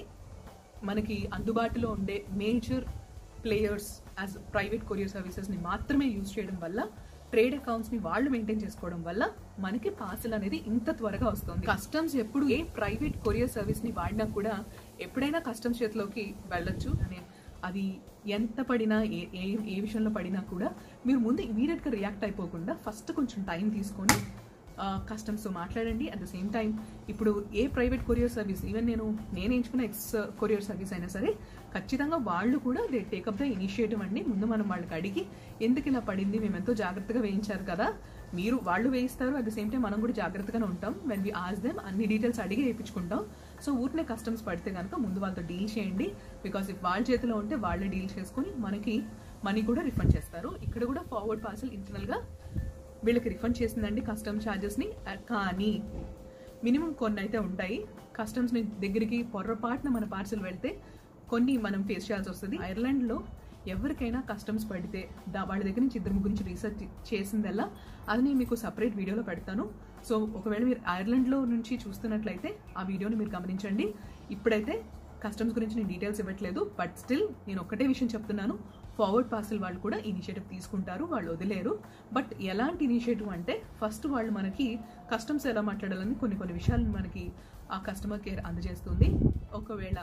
మనకి అందుబాటులో ఉండే major players as private courier సర్వీసెస్ని మాత్రమే యూజ్ చేయడం వల్ల ట్రేడ్ అకౌంట్స్ని వాళ్ళు మెయింటైన్ చేసుకోవడం వల్ల మనకి పార్సల్ అనేది ఇంత త్వరగా వస్తుంది కస్టమ్స్ ఎప్పుడు ఏ ప్రైవేట్ కొరియర్ సర్వీస్ని వాడినా కూడా ఎప్పుడైనా కస్టమ్స్ చేతిలోకి వెళ్ళొచ్చు అనే అది ఎంత పడినా ఏ ఏ ఏ విషయంలో పడినా కూడా మీరు ముందు ఇమీడియట్గా రియాక్ట్ అయిపోకుండా ఫస్ట్ కొంచెం టైం తీసుకొని కస్టమ్స్తో మాట్లాడండి అట్ ద సేమ్ టైం ఇప్పుడు a private courier service even నేను నేను ఎంచుకున్న ఎక్స్ కొరియర్ సర్వీస్ అయినా సరే ఖచ్చితంగా వాళ్ళు కూడా దే టేకప్ ద ఇనిషియేటివ్ అండి ముందు మనం వాళ్ళకి అడిగి ఎందుకు ఇలా పడింది మేము ఎంతో జాగ్రత్తగా వేయించారు కదా మీరు వాళ్ళు వేయిస్తారు అట్ ద సేమ్ టైం మనం కూడా జాగ్రత్తగానే ఉంటాం వెన్ వి ఆస్ దెమ్ అన్ని డీటెయిల్స్ అడిగి వేయించుకుంటాం సో ఊరినే కస్టమ్స్ పడితే కనుక ముందు వాళ్ళతో డీల్ చేయండి బికాస్ ఇఫ్ వాళ్ళ చేతిలో ఉంటే వాళ్ళే డీల్ చేసుకొని మనకి మనీ కూడా రిఫండ్ చేస్తారు ఇక్కడ కూడా ఫార్వర్డ్ పార్సల్ ఇంటర్నల్గా వీళ్ళకి రిఫండ్ చేసిందండి కస్టమ్ ఛార్జెస్ని కానీ మినిమం కొన్ని అయితే ఉంటాయి కస్టమ్స్ దగ్గరికి పొర్రపాటున మన పార్సల్ వెళ్తే కొన్ని మనం ఫేస్ చేయాల్సి వస్తుంది ఐర్లాండ్లో ఎవరికైనా కస్టమ్స్ పడితే దా వాళ్ళ దగ్గర నుంచి ఇద్దరు ముగ్గురు నుంచి రీసెర్చ్ చేసిందల్లా అది నేను మీకు సపరేట్ వీడియోలో పెడతాను సో ఒకవేళ మీరు ఐర్లాండ్లో నుంచి చూస్తున్నట్లయితే ఆ వీడియోని మీరు గమనించండి ఇప్పుడైతే కస్టమ్స్ గురించి నేను డీటెయిల్స్ ఇవ్వట్లేదు బట్ స్టిల్ నేను ఒకటే విషయం చెప్తున్నాను ఫార్వర్డ్ పార్సల్ వాళ్ళు కూడా ఇనిషియేటివ్ తీసుకుంటారు వాళ్ళు వదిలేరు బట్ ఎలాంటి ఇనిషియేటివ్ అంటే ఫస్ట్ వాళ్ళు మనకి కస్టమ్స్ ఎలా మాట్లాడాలని కొన్ని కొన్ని విషయాలను మనకి ఆ కస్టమర్ కేర్ అందజేస్తుంది ఒకవేళ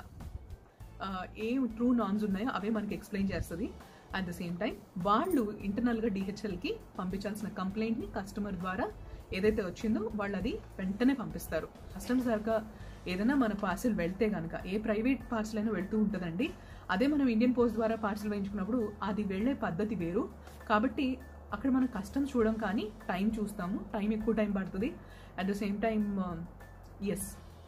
ఆ, ఏ ట్రూ నామ్స్ ఉన్నాయో అవే మనకి ఎక్స్ప్లెయిన్ చేస్తుంది అట్ ద సేమ్ టైం వాళ్ళు ఇంటర్నల్గా డిహెచ్ఎల్కి పంపించాల్సిన కంప్లైంట్ని కస్టమర్ ద్వారా ఏదైతే వచ్చిందో వాళ్ళు అది వెంటనే పంపిస్తారు కస్టమర్ సరిగా ఏదైనా మన పార్సిల్ వెళ్తే కనుక ఏ ప్రైవేట్ పార్సిల్ అయినా వెళ్తూ ఉంటుందండి అదే మనం ఇండియన్ పోస్ట్ ద్వారా పార్సిల్ వేయించుకున్నప్పుడు అది వెళ్ళే పద్ధతి వేరు కాబట్టి అక్కడ మనం కష్టం చూడడం కానీ టైం చూస్తాము టైం ఎక్కువ టైం పడుతుంది at the same time yes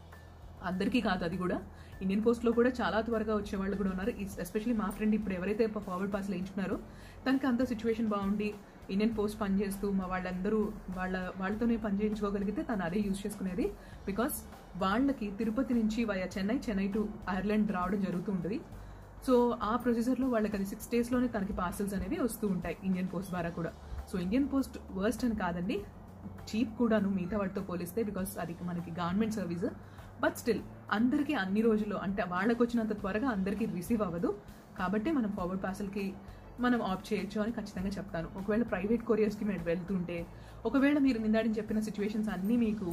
అందరికీ కాదు అది కూడా ఇండియన్ పోస్ట్లో కూడా చాలా త్వరగా వచ్చే వాళ్ళు కూడా ఉన్నారు ఎస్పెషల్లీ మా ఫ్రెండ్ ఇప్పుడు ఎవరైతే ఫార్వర్డ్ పాస్లు వేయించుకున్నారో తనకి అంత సిచ్యువేషన్ బాగుండి ఇండియన్ పోస్ట్ పనిచేస్తూ మా వాళ్ళందరూ వాళ్ళ వాళ్ళతోనే పని చేయించుకోగలిగితే తను అదే యూజ్ చేసుకునేది బికాస్ వాళ్ళకి తిరుపతి నుంచి via Chennai Chennai to Ireland రావడం జరుగుతూ ఉంటుంది సో ఆ ప్రొసీజర్లో వాళ్ళకి అది సిక్స్ డేస్లోనే తనకి పార్సల్స్ అనేవి వస్తూ ఉంటాయి ఇండియన్ పోస్ట్ ద్వారా కూడా సో ఇండియన్ పోస్ట్ వర్స్ట్ అని కాదండి చీప్ కూడాను మిగతా వాటితో పోలిస్తే బికాస్ అది మనకి గవర్నమెంట్ సర్వీస్ బట్ స్టిల్ అందరికీ అన్ని రోజుల్లో అంటే వాళ్ళకి వచ్చినంత త్వరగా అందరికీ రిసీవ్ అవ్వదు కాబట్టి మనం ఫార్వర్డ్ పార్సల్కి మనం ఆప్ట్ చేయొచ్చు అని ఖచ్చితంగా చెప్తాను ఒకవేళ ప్రైవేట్ కొరియర్స్కి మీరు వెళ్తుంటే ఒకవేళ మీరు నిందాడిని చెప్పిన సిచ్యువేషన్స్ అన్నీ మీకు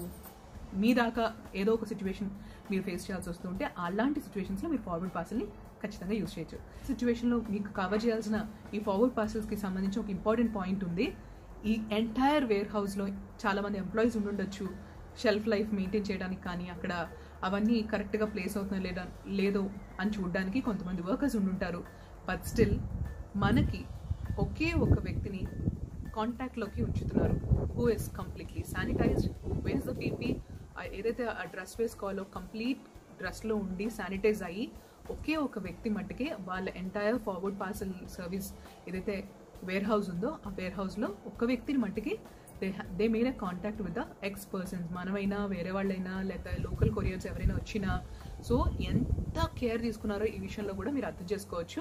మీ దాకా ఏదో ఒక సిచ్యువేషన్ మీరు ఫేస్ చేయాల్సి వస్తుంటే అలాంటి సిచ్యువేషన్స్లో మీరు ఫార్వర్డ్ పార్సల్ని ఖచ్చితంగా యూజ్ చేయొచ్చు సిచ్యువేషన్లో మీకు కవర్ చేయాల్సిన ఈ ఫార్వర్డ్ పార్సల్స్కి సంబంధించి ఒక ఇంపార్టెంట్ పాయింట్ ఉంది ఈ ఎంటైర్ వేర్ హౌస్లో చాలామంది ఎంప్లాయీస్ ఉండుండొచ్చు షెల్ఫ్ లైఫ్ మెయింటైన్ చేయడానికి కానీ అక్కడ అవన్నీ కరెక్ట్గా ప్లేస్ అవుతుందో లేదా లేదో అని చూడడానికి కొంతమంది వర్కర్స్ ఉండుంటారు బట్ స్టిల్ మనకి ఒకే ఒక వ్యక్తిని కాంటాక్ట్లోకి ఉంచుతున్నారు who is completely sanitized wears the PP ఏదైతే ఆ డ్రెస్ వేసుకోవాలో కంప్లీట్ డ్రెస్లో ఉండి శానిటైజ్ అయ్యి ఒకే ఒక వ్యక్తి మట్టుకే వాళ్ళ ఎంటైర్ ఫార్వర్డ్ పార్సల్ సర్వీస్ ఏదైతే వేర్ హౌస్ ఉందో ఆ వేర్ హౌస్లో ఒక్క వ్యక్తిని మట్టుకి they they made a contact with the ex persons మనమైనా వేరే వాళ్ళైనా లేకపోతే లోకల్ కొరియర్స్ ఎవరైనా వచ్చినా సో ఎంత కేర్ తీసుకున్నారో ఈ విషయంలో కూడా మీరు అర్థం చేసుకోవచ్చు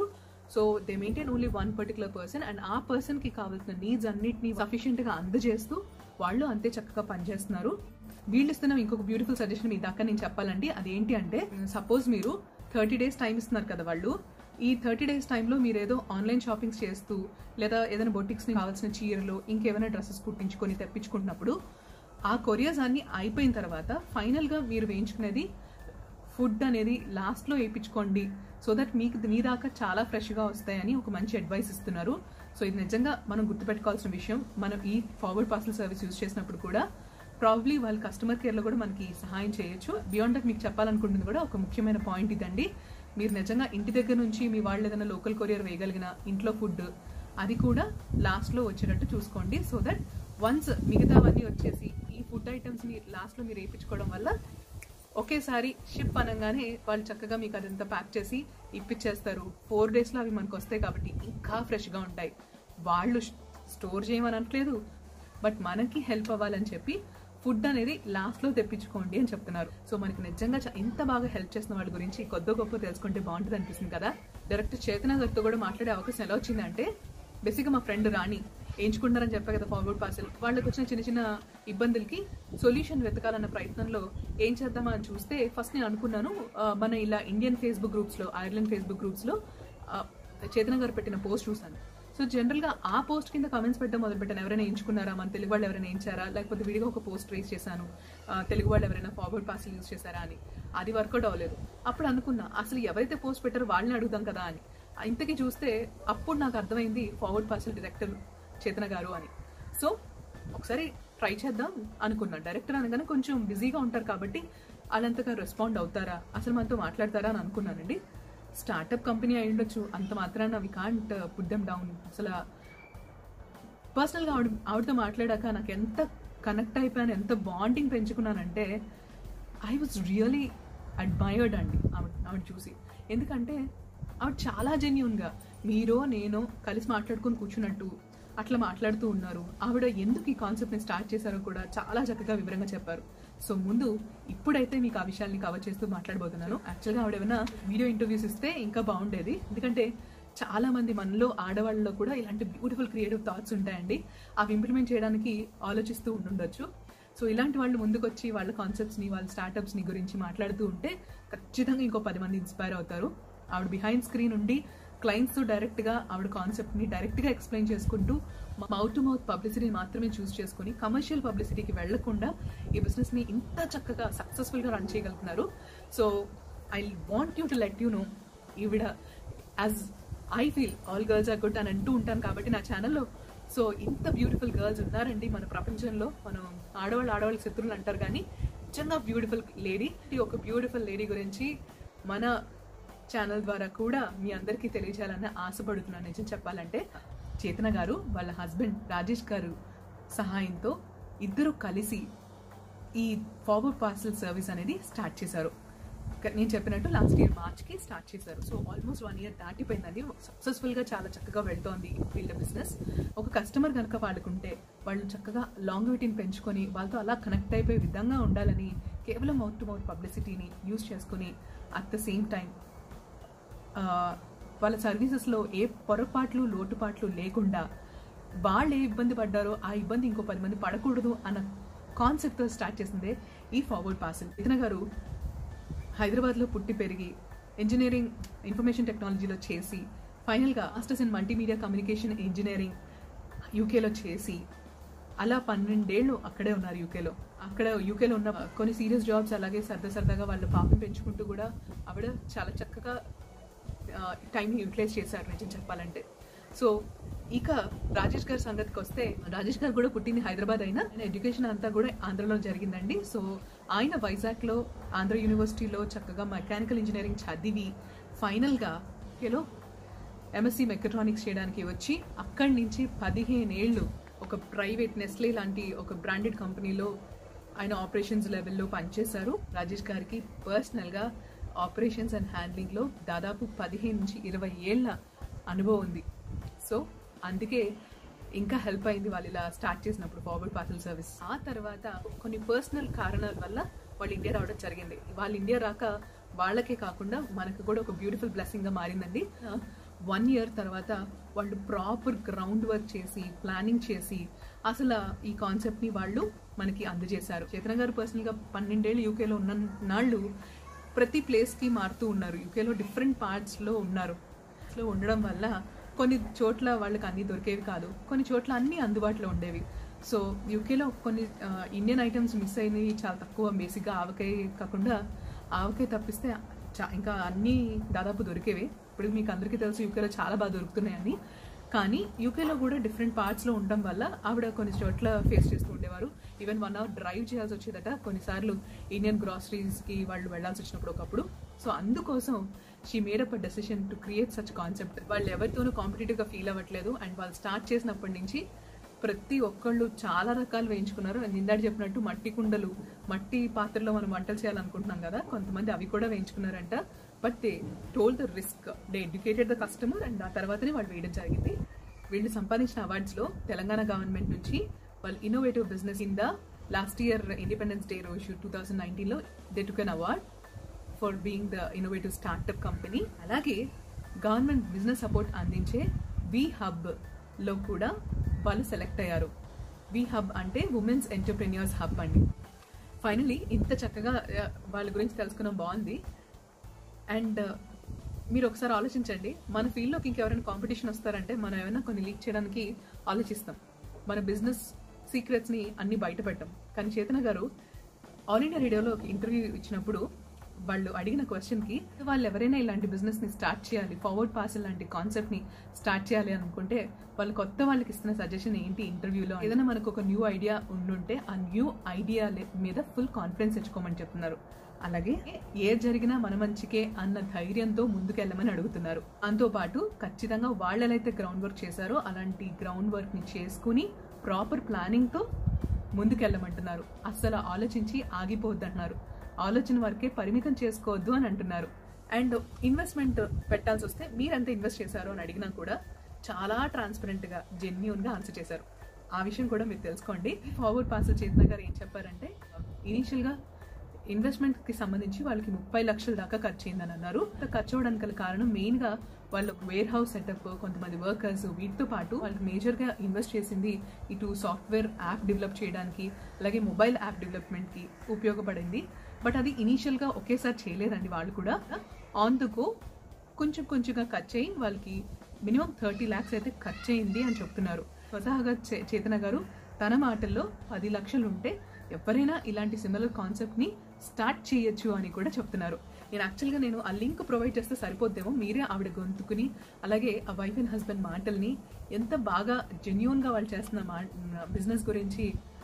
so they maintain only one particular person and ఆ పర్సన్ కి కావాల్సిన నీడ్స్ అన్నిటిని సఫిషియెంట్ గా అందజేస్తూ వాళ్ళు అంతే చక్కగా పనిచేస్తున్నారు వీళ్ళు ఇస్తున్న ఇంకొక బ్యూటిఫుల్ సజెషన్ మీ దాకా నేను చెప్పాలండి అదేంటి అంటే సపోజ్ మీరు థర్టీ డేస్ టైం ఇస్తున్నారు కదా వాళ్ళు ఈ థర్టీ డేస్ టైంలో మీరు ఏదో ఆన్లైన్ షాపింగ్స్ చేస్తూ లేదా ఏదైనా బొటిక్స్ ని కావాల్సిన చీరలు ఇంకేమైనా డ్రెస్సెస్ కుట్టించుకొని తెప్పించుకుంటున్నప్పుడు ఆ కొరియర్స్ అన్ని అయిపోయిన తర్వాత ఫైనల్ గా మీరు వేయించుకునేది ఫుడ్ అనేది లాస్ట్లో వేయించుకోండి సో దట్ మీకు మీ దాకా చాలా ఫ్రెష్గా వస్తాయని ఒక మంచి అడ్వైస్ ఇస్తున్నారు సో ఇది నిజంగా మనం గుర్తుపెట్టుకోవాల్సిన విషయం మనం ఈ ఫార్వర్డ్ పార్సల్ సర్వీస్ యూజ్ చేసినప్పుడు కూడా ప్రాబ్లీ వాళ్ళ కస్టమర్ కేర్లో కూడా మనకి సహాయం చేయొచ్చు బియాండ్ దట్ మీకు చెప్పాలనుకుంటుంది కూడా ఒక ముఖ్యమైన పాయింట్ ఇదండి మీరు నిజంగా ఇంటి దగ్గర నుంచి మీ వాళ్ళు ఏదైనా లోకల్ కొరియర్ వేయగలిగిన ఇంట్లో ఫుడ్ అది కూడా లాస్ట్లో వచ్చేటట్టు చూసుకోండి సో దట్ వన్స్ మిగతావన్నీ వచ్చేసి ఈ ఫుడ్ ఐటమ్స్ని లాస్ట్లో మీరు వేయించుకోవడం వల్ల ఒకేసారి షిప్ అనగానే వాళ్ళు చక్కగా మీకు అదంతా ప్యాక్ చేసి ఇప్పించేస్తారు ఫోర్ డేస్లో అవి మనకు వస్తాయి కాబట్టి ఇంకా ఫ్రెష్గా ఉంటాయి వాళ్ళు స్టోర్ చేయమని అనట్లేదు బట్ మనకి హెల్ప్ అవ్వాలని చెప్పి ఫుడ్ అనేది లాస్ట్లో తెప్పించుకోండి అని చెప్తున్నారు సో మనకి నిజంగా చ- ఇంత బాగా హెల్ప్ చేసిన వాళ్ళ గురించి కొద్ది గొప్ప తెలుసుకుంటే బాగుంటుంది అనిపిస్తుంది కదా డైరెక్ట్ చేతన గారితో కూడా మాట్లాడే అవకాశం ఎలా వచ్చిందంటే బేసిక్గా మా ఫ్రెండ్ రాణి ఎంచుకుంటారని చెప్పా కదా ఫార్వర్డ్ పార్సల్ వాళ్ళకి వచ్చిన చిన్న చిన్న ఇబ్బందులకి సొల్యూషన్ వెతకాలన్న ప్రయత్నంలో ఏం చేద్దామా అని చూస్తే ఫస్ట్ నేను అనుకున్నాను ఆ, మన ఇలా ఇండియన్ ఫేస్బుక్ గ్రూప్స్లో ఐర్లాండ్ ఫేస్బుక్ గ్రూప్స్లో చేతన గారు పెట్టిన పోస్ట్ చూసాను సో జనరల్ గా ఆ పోస్ట్ కింద కమెంట్స్ పెట్టడం మొదలు పెట్టాను ఎవరైనా ఎంచుకున్నారా మన తెలుగు వాళ్ళు ఎవరైనా ఎంచారా లేకపోతే విడిగా ఒక పోస్ట్ రేస్ చేశాను ఆ, తెలుగు వాళ్ళు ఎవరైనా ఫార్వర్డ్ పార్సల్ యూజ్ చేశారా అని అది వర్కౌట్ అవ్వలేదు అప్పుడు అనుకున్నా అసలు ఎవరైతే పోస్ట్ పెట్టారో వాళ్ళని అడుగుదాం కదా అని ఇంతకీ చూస్తే అప్పుడు నాకు అర్థమైంది ఫార్వర్డ్ పార్సల్ డైరెక్టర్ చేతన గారు అని సో ఒకసారి ట్రై చేద్దాం అనుకున్నా డైరెక్టర్ అనగానే కొంచెం బిజీగా ఉంటారు కాబట్టి వాళ్ళంతగా రెస్పాండ్ అవుతారా అసలు మనతో మాట్లాడతారా అని అనుకున్నానండి స్టార్టప్ కంపెనీ అయి ఉండొచ్చు అంత మాత్రాన we can't put them down అసలు పర్సనల్గా ఆవిడ ఆవిడతో మాట్లాడాక నాకు ఎంత కనెక్ట్ అయిపోయాను ఎంత బాండింగ్ పెంచుకున్నానంటే ఐ వాజ్ రియలీ అడ్మైర్డ్ అండి ఆవిడ ఆవిడ చూసి ఎందుకంటే ఆవిడ చాలా జెన్యున్గా మీరో నేనో కలిసి మాట్లాడుకొని కూర్చున్నట్టు అట్లా మాట్లాడుతూ ఉన్నారు ఆవిడ ఎందుకు ఈ కాన్సెప్ట్ని స్టార్ట్ చేశారో కూడా చాలా చక్కగా వివరంగా చెప్పారు సో ముందు ఇప్పుడైతే మీకు ఆ విషయాల్ని కవర్ చేస్తూ మాట్లాడబోతున్నాను యాక్చువల్గా ఆవిడ ఏమైనా వీడియో ఇంటర్వ్యూస్ ఇస్తే ఇంకా బాగుండేది ఎందుకంటే చాలా మంది మనలో ఆడవాళ్ళలో కూడా ఇలాంటి బ్యూటిఫుల్ క్రియేటివ్ థాట్స్ ఉంటాయండి అవి ఇంప్లిమెంట్ చేయడానికి ఆలోచిస్తూ ఉండుండొచ్చు సో ఇలాంటి వాళ్ళు ముందుకొచ్చి వాళ్ళ కాన్సెప్ట్స్ని వాళ్ళ స్టార్టప్స్ని గురించి మాట్లాడుతూ ఉంటే ఖచ్చితంగా ఇంకో పది మంది ఇన్స్పైర్ అవుతారు ఆవిడ బిహైండ్ స్క్రీన్ ఉండి క్లయింట్స్తో డైరెక్ట్గా ఆవిడ కాన్సెప్ట్ని డైరెక్ట్గా ఎక్స్ప్లెయిన్ చేసుకుంటూ మౌత్ టు మౌత్ పబ్లిసిటీని మాత్రమే చూస్ చేసుకుని కమర్షియల్ పబ్లిసిటీకి వెళ్లకుండా ఈ బిజినెస్ని ఇంత చక్కగా సక్సెస్ఫుల్గా రన్ చేయగలుగుతున్నారు so I want you to let you know ఈవిడ as I feel all girls are good అని అంటూ ఉంటాను కాబట్టి నా ఛానల్లో సో ఇంత బ్యూటిఫుల్ గర్ల్స్ ఉన్నారండి మన ప్రపంచంలో మనం ఆడవాళ్ళు ఆడవాళ్ళకి శత్రువులు అంటారు కానీ నిజంగా బ్యూటిఫుల్ లేడీ ఈ ఒక బ్యూటిఫుల్ లేడీ గురించి మన ఛానల్ ద్వారా కూడా మీ అందరికీ తెలియజేయాలని ఆశపడుతున్నాను నిజం చెప్పాలంటే చేతన గారు వాళ్ళ హస్బెండ్ రాజేష్ గారు సహాయంతో ఇద్దరు కలిసి ఈ ఫార్వర్డ్ పార్సల్ సర్వీస్ అనేది స్టార్ట్ చేశారు క- నేను చెప్పినట్టు లాస్ట్ ఇయర్ మార్చ్కి స్టార్ట్ చేశారు సో ఆల్మోస్ట్ వన్ ఇయర్ దాటిపోయిందండి సక్సెస్ఫుల్గా చాలా చక్కగా వెళ్తోంది వీళ్ళ బిజినెస్ ఒక కస్టమర్ కనుక వాళ్ళకుంటే వాళ్ళు చక్కగా లాంగివిటీని పెంచుకొని వాళ్ళతో అలా కనెక్ట్ అయిపోయే విధంగా ఉండాలని కేవలం మౌత్ టు మౌత్ పబ్లిసిటీని యూజ్ చేసుకుని అట్ ద సేమ్ టైం వాళ్ళ సర్వీసెస్లో ఏ పొరపాట్లు లోటుపాట్లు లేకుండా వాళ్ళు ఏ ఇబ్బంది పడ్డారో ఆ ఇబ్బంది ఇంకో పది మంది పడకూడదు అన్న కాన్సెప్ట్తో స్టార్ట్ చేసిందే ఈ ఫార్వర్డ్ పార్సల్ ఇతన గారు హైదరాబాద్లో పుట్టి పెరిగి ఇంజనీరింగ్ ఇన్ఫర్మేషన్ టెక్నాలజీలో చేసి ఫైనల్గా masters in multimedia communication engineering యూకేలో చేసి అలా పన్నెండేళ్ళు అక్కడే ఉన్నారు యూకేలో అక్కడ యూకేలో ఉన్న కొన్ని సీరియస్ జాబ్స్ అలాగే సరదా సరదాగా వాళ్ళ పాపను పెంచుకుంటూ కూడా ఆవిడ చాలా చక్కగా టైంని యూటిలైజ్ చేశారు నిజం చెప్పాలంటే సో ఇక రాజేష్ గారి సంగతికి వస్తే రాజేష్ గారు కూడా పుట్టింది హైదరాబాద్ అయినా ఆయన ఎడ్యుకేషన్ అంతా కూడా ఆంధ్రలో జరిగిందండి సో ఆయన వైజాగ్లో ఆంధ్ర యూనివర్సిటీలో చక్కగా మెకానికల్ ఇంజనీరింగ్ చదివి ఫైనల్గా యూలో ఎంఎస్సి మెకట్రానిక్స్ చేయడానికి వచ్చి అక్కడి నుంచి పదిహేను ఏళ్ళు ఒక ప్రైవేట్ నెస్లే లాంటి ఒక బ్రాండెడ్ కంపెనీలో ఆయన ఆపరేషన్స్ లెవెల్లో పనిచేశారు రాజేష్ గారికి పర్సనల్గా ఆపరేషన్స్ అండ్ హ్యాండ్లింగ్లో దాదాపు పదిహేను నుంచి ఇరవై ఏళ్ళ అనుభవం ఉంది సో అందుకే ఇంకా హెల్ప్ అయింది వాళ్ళు ఇలా స్టార్ట్ చేసినప్పుడు ఫార్వర్డ్ పార్సల్ సర్వీస్ ఆ తర్వాత కొన్ని పర్సనల్ కారణాల వల్ల వాళ్ళు ఇండియా రావడం జరిగింది వాళ్ళు ఇండియా రాక వాళ్ళకే కాకుండా మనకు కూడా ఒక బ్యూటిఫుల్ బ్లెస్సింగ్ గా మారిందండి వన్ ఇయర్ తర్వాత వాళ్ళు ప్రాపర్ గ్రౌండ్ వర్క్ చేసి ప్లానింగ్ చేసి అసలు ఈ కాన్సెప్ట్ని వాళ్ళు మనకి అందజేశారు చేతన గారు పర్సనల్గా పన్నెండేళ్ళు యూకేలో ఉన్న నాళ్ళు ప్రతి ప్లేస్కి మారుతూ ఉన్నారు యూకేలో డిఫరెంట్ పార్ట్స్లో ఉన్నారు లో ఉండడం వల్ల కొన్ని చోట్ల వాళ్ళకి అన్నీ దొరికేవి కాదు కొన్ని చోట్ల అన్నీ అందుబాటులో ఉండేవి సో యూకేలో కొన్ని ఆ, ఇండియన్ ఐటమ్స్ మిస్ అయినవి చాలా తక్కువ బేసిక్గా ఆవకాయ కాకుండా ఆవకాయ తప్పిస్తే చా- ఇంకా అన్నీ దాదాపు దొరికేవి ఇప్పుడు మీకు అందరికీ తెలుసు యూకేలో చాలా బాగా దొరుకుతున్నాయని కానీ యూకేలో కూడా డిఫరెంట్ పార్ట్స్లో ఉండడం వల్ల ఆవిడ కొన్ని చోట్ల ఫేస్ చేస్తూ ఉండేవారు ఈవెన్ వన్ అవర్ డ్రైవ్ చేయాల్సి వచ్చేదట కొన్నిసార్లు ఇండియన్ గ్రాసరీస్కి వాళ్ళు వెళ్ళాల్సి వచ్చినప్పుడు ఒకప్పుడు సో అందుకోసం she made up a decision to create such concept వాళ్ళు ఎవరితోనూ కాంపిటేటివ్గా ఫీల్ అవ్వట్లేదు అండ్ వాళ్ళు స్టార్ట్ చేసినప్పటి నుంచి ప్రతి ఒక్కళ్ళు చాలా రకాలు వేయించుకున్నారు నేను ఇందాక చెప్పినట్టు మట్టి కుండలు మట్టి పాత్రలో మనం వంటలు చేయాలనుకుంటున్నాం కదా కొంతమంది అవి కూడా వేయించుకున్నారంట but they told the risk they educated the customer and ఆ తర్వాతనే వాళ్ళు వేయడం జరిగింది వీళ్ళు సంపాదించిన అవార్డ్స్లో తెలంగాణ గవర్నమెంట్ నుంచి వాళ్ళు innovative business in the last year independence day రోజు టూ థౌజండ్ నైన్టీన్లో they took an award for being the innovative startup company అలాగే గవర్నమెంట్ బిజినెస్ సపోర్ట్ అందించే వి హబ్ లో కూడా వాళ్ళు సెలెక్ట్ అయ్యారు వి హబ్ అంటే ఉమెన్స్ ఎంటర్ప్రెన్యూర్స్ హబ్ అండి ఫైనలీ ఇంత చక్కగా ఆ, వాళ్ళ గురించి తెలుసుకున్నాం బాగుంది అండ్ మీరు ఒకసారి ఆలోచించండి మన ఫీల్డ్లోకి ఇంకెవరైనా కాంపిటీషన్ వస్తారంటే మనం ఏమైనా కొన్ని లీక్ చేయడానికి ఆలోచిస్తాం మన బిజినెస్ సీక్రెట్స్ని అన్ని బయట పెట్టాం కానీ చేతన గారు ఆల్ ఇండియా రేడియోలో ఒక ఇంటర్వ్యూ ఇచ్చినప్పుడు వాళ్ళు అడిగిన క్వశ్చన్కి వాళ్ళు ఎవరైనా ఇలాంటి బిజినెస్ని స్టార్ట్ చేయాలి ఫార్వర్డ్ పార్సల్ లాంటి కాన్సెప్ట్ని స్టార్ట్ చేయాలి అనుకుంటే వాళ్ళు కొత్త వాళ్ళకి ఇస్తున్న సజెషన్ ఏంటి ఇంటర్వ్యూలో ఏదైనా మనకు ఒక న్యూ ఐడియా ఉండుంటే ఆ న్యూ ఐడియా మీద ఫుల్ కాన్ఫిడెన్స్ తెచ్చుకోమని చెప్తున్నారు అలాగే ఏ జరిగినా మన మంచికే అన్న ధైర్యంతో ముందుకెళ్ళమని అడుగుతున్నారు అంతో పాటు ఖచ్చితంగా వాళ్ళైతే గ్రౌండ్ వర్క్ చేశారో అలాంటి గ్రౌండ్ వర్క్ ని చేసుకుని ప్రాపర్ ప్లానింగ్ తో ముందుకెళ్ళమంటున్నారు అస్సలు ఆలోచించి ఆగిపోవద్దంటున్నారు ఆలోచన వరకే పరిమితం చేసుకోవద్దు అని అంటున్నారు అండ్ ఇన్వెస్ట్మెంట్ పెట్టాల్సి వస్తే మీరెంత ఇన్వెస్ట్ చేశారో అని అడిగినా కూడా చాలా ట్రాన్స్పరెంట్ గా జెన్యున్ గా ఆన్సర్ చేశారు ఆ విషయం కూడా మీరు తెలుసుకోండి ఫార్వర్డ్ పార్సల్ చేతన గారు ఏం చెప్పారంటే ఇనీషియల్ గా ఇన్వెస్ట్మెంట్ కి సంబంధించి వాళ్ళకి ముప్పై లక్షల దాకా ఖర్చు అయిందని అన్నారు ఇంత ఖర్చు అవడానికి గల కారణం మెయిన్ గా వాళ్ళ వేర్ హౌస్ సెటప్ కొంతమంది వర్కర్స్ వీటితో పాటు వాళ్ళకి మేజర్ గా ఇన్వెస్ట్ చేసింది ఇటు సాఫ్ట్వేర్ యాప్ డెవలప్ చేయడానికి అలాగే మొబైల్ యాప్ డెవలప్మెంట్ కి ఉపయోగపడింది బట్ అది ఇనీషియల్ గా ఒకేసారి చేయలేదండి వాళ్ళు కూడా ఆన్ ద గో కొంచెం కొంచెంగా ఖర్చు అయ్యి వాళ్ళకి మినిమం థర్టీ ల్యాక్స్ అయితే ఖర్చు అయింది అని చెప్తున్నారు స్వతహాగా చే- చేతన గారు తన మాటల్లో పది లక్షలు ఉంటే ఎవరైనా ఇలాంటి సిమిలర్ కాన్సెప్ట్ ని స్టార్ట్ చేయొచ్చు అని కూడా చెప్తున్నారు నేను యాక్చువల్గా నేను ఆ లింక్ ప్రొవైడ్ చేస్తే సరిపోద్దేమో మీరే ఆవిడ గొంతుకుని అలాగే ఆ వైఫ్ అండ్ హస్బెండ్ మాటల్ని ఎంత బాగా జెన్యున్ గా వాళ్ళు చేస్తున్న మా బిజినెస్ గురించి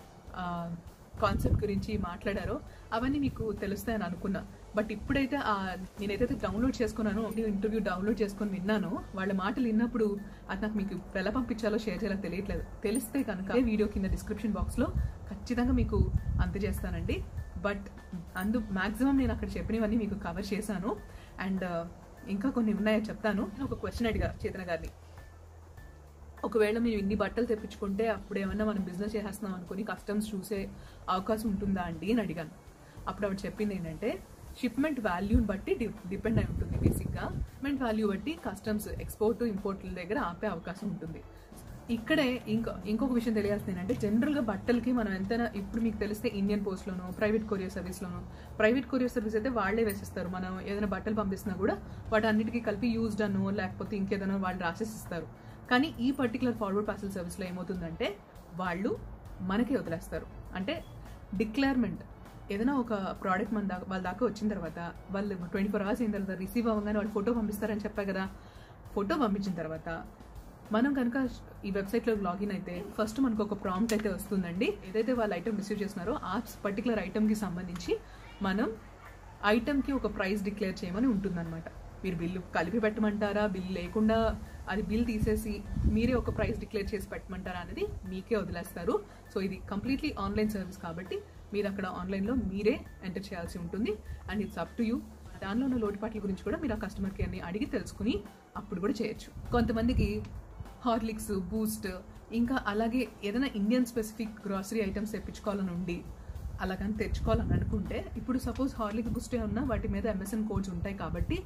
కాన్సెప్ట్ గురించి మాట్లాడారో అవన్నీ మీకు తెలుస్తాయని అనుకున్నా బట్ ఇప్పుడైతే ఆ నేనైతే డౌన్లోడ్ చేసుకున్నానో ఇంటర్వ్యూ డౌన్లోడ్ చేసుకొని విన్నానో వాళ్ళ మాటలు విన్నప్పుడు అది నాకు మీకు ఎలా పంపించాలో షేర్ చేయాలో తెలియట్లేదు తెలిస్తే కనుక వీడియో కింద డిస్క్రిప్షన్ బాక్స్లో ఖచ్చితంగా మీకు అందజేస్తానండి బట్ అందు మాక్సిమం నేను అక్కడ చెప్పినవన్నీ మీకు కవర్ చేశాను అండ్ ఇంకా కొన్ని ఉన్నాయో చెప్తాను నేను ఒక క్వశ్చన్ అడిగా చేతన గారిని ఒకవేళ మీరు ఇన్ని బట్టలు తెప్పించుకుంటే అప్పుడు ఏమన్నా మనం బిజినెస్ చేసేస్తున్నాం అనుకుని కస్టమ్స్ చూసే అవకాశం ఉంటుందా అండి అని అడిగాను అప్పుడు ఆవిడ చెప్పింది ఏంటంటే షిప్మెంట్ వాల్యూని బట్టి డిపెండ్ అయి ఉంటుంది బేసిక్గా షిప్మెంట్ వాల్యూ బట్టి కస్టమ్స్ ఎక్స్పోర్ట్ ఇంపోర్ట్ల దగ్గర ఆపే అవకాశం ఉంటుంది ఇక్కడే ఇంకో ఇంకొక విషయం తెలియాల్సింది ఏంటంటే జనరల్గా బట్టలకి మనం ఎంతైనా ఇప్పుడు మీకు తెలిస్తే ఇండియన్ పోస్ట్లోనో ప్రైవేట్ కొరియర్ సర్వీస్లోనో ప్రైవేట్ కొరియర్ సర్వీస్ అయితే వాళ్ళే వేసిస్తారు మనం ఏదైనా బట్టలు పంపిస్తున్నా కూడా వాటి అన్నిటికీ కలిపి యూజ్డ్ అనో లేకపోతే ఇంకేదైనా వాళ్ళు రాసేసిస్తారు కానీ ఈ పర్టికులర్ ఫార్వర్డ్ పార్సల్ సర్వీస్లో ఏమవుతుందంటే వాళ్ళు మనకే వదిలేస్తారు అంటే డిక్లేర్మెంట్ ఏదైనా ఒక ప్రోడక్ట్ మన దాకా వాళ్ళ దాకా వచ్చిన తర్వాత వాళ్ళు ట్వంటీ ఫోర్ అవర్స్ అయిన తర్వాత రిసీవ్ అవ్వగానే వాళ్ళు ఫోటో పంపిస్తారని చెప్పా కదా ఫోటో పంపించిన తర్వాత మనం కనుక ఈ వెబ్సైట్లో లాగిన్ అయితే ఫస్ట్ మనకు ఒక ప్రాంప్ట్ అయితే వస్తుందండి ఏదైతే వాళ్ళు ఐటమ్ రిసీవ్ చేస్తున్నారో ఆ పర్టికులర్ ఐటమ్కి సంబంధించి మనం ఐటమ్కి ఒక ప్రైస్ డిక్లేర్ చేయమని ఉంటుందన్నమాట మీరు బిల్లు కలిపి పెట్టమంటారా బిల్ లేకుండా అది బిల్ తీసేసి మీరే ఒక ప్రైస్ డిక్లేర్ చేసి పెట్టమంటారా అనేది మీకే వదిలేస్తారు సో ఇది కంప్లీట్లీ ఆన్లైన్ సర్వీస్ కాబట్టి మీరు అక్కడ ఆన్లైన్లో మీరే ఎంటర్ చేయాల్సి ఉంటుంది and it's up to you దానిలో ఉన్న లోటుపాట్ల గురించి కూడా మీరు ఆ కస్టమర్ కేర్ని అడిగి తెలుసుకుని అప్పుడు కూడా చేయొచ్చు కొంతమందికి హార్లిక్స్ బూస్ట్ ఇంకా అలాగే ఏదైనా ఇండియన్ స్పెసిఫిక్ గ్రాసరీ ఐటమ్స్ తెప్పించుకోవాలని ఉండి అలాగని తెచ్చుకోవాలని అనుకుంటే ఇప్పుడు సపోజ్ హార్లిక్ బూస్టే ఉన్నా వాటి మీద ఎంఎస్ఎన్ కోడ్స్ ఉంటాయి కాబట్టి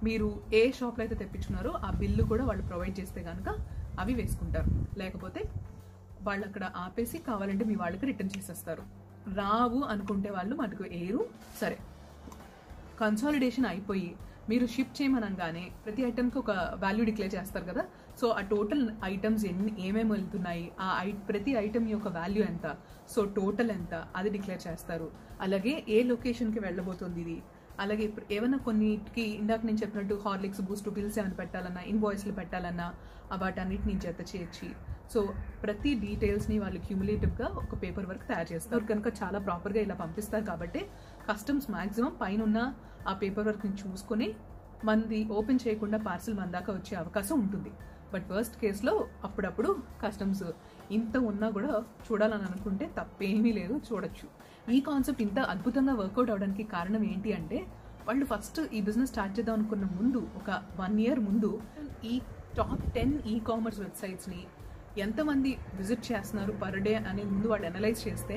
మీరు ఏ షాప్లో అయితే తెప్పించుకున్నారో ఆ బిల్లు కూడా వాళ్ళు ప్రొవైడ్ చేస్తే కనుక అవి వేసుకుంటారు లేకపోతే వాళ్ళు అక్కడ ఆపేసి కావాలంటే మీ వాళ్ళకి రిటర్న్ చేసేస్తారు రావు అనుకుంటే వాళ్ళు మటుకు ఏరు సరే కన్సాలిడేషన్ అయిపోయి మీరు షిప్ చేయమనగానే ప్రతి ఐటమ్కి ఒక వాల్యూ డిక్లేర్ చేస్తారు కదా సో ఆ టోటల్ ఐటమ్స్ ఎన్ని ఏమేమి వెళ్తున్నాయి ఆ ఐ ప్రతి ఐటమ్ యొక్క వాల్యూ ఎంత సో టోటల్ ఎంత అది డిక్లేర్ చేస్తారు అలాగే ఏ లొకేషన్కి వెళ్ళబోతుంది ఇది అలాగే ఇప్పుడు ఏమైనా కొన్నిటికి ఇందాక నేను చెప్పినట్టు హార్లిక్స్ బూస్ట్ పిల్స్ ఏమైనా పెట్టాలన్నా ఇన్వాయిస్లు పెట్టాలన్నా ఆ వాటన్నిటిని జత చేర్చి సో ప్రతి డీటెయిల్స్ని వాళ్ళు క్యూములేటివ్గా ఒక పేపర్ వర్క్ తయారు చేస్తారు కనుక చాలా ప్రాపర్గా ఇలా పంపిస్తారు కాబట్టి కస్టమ్స్ మ్యాక్సిమం పైన ఉన్న ఆ పేపర్ వర్క్ని చూసుకొని మంది ఓపెన్ చేయకుండా పార్సిల్ మన దాకా వచ్చే అవకాశం ఉంటుంది బట్ వర్స్ట్ కేసులో అప్పుడప్పుడు కస్టమ్స్ ఇంత ఉన్నా కూడా చూడాలని అనుకుంటే తప్పేమీ లేదు చూడొచ్చు ఈ కాన్సెప్ట్ ఇంత అద్భుతంగా వర్కౌట్ అవడానికి కారణం ఏంటి అంటే వాళ్ళు ఫస్ట్ ఈ బిజినెస్ స్టార్ట్ చేద్దాం అనుకున్న ముందు ఒక వన్ ఇయర్ ముందు ఈ టాప్ టెన్ ఈ కామర్స్ వెబ్సైట్స్ని ఎంతమంది విజిట్ చేస్తున్నారు పర్ డే అని ముందు వాళ్ళు అనలైజ్ చేస్తే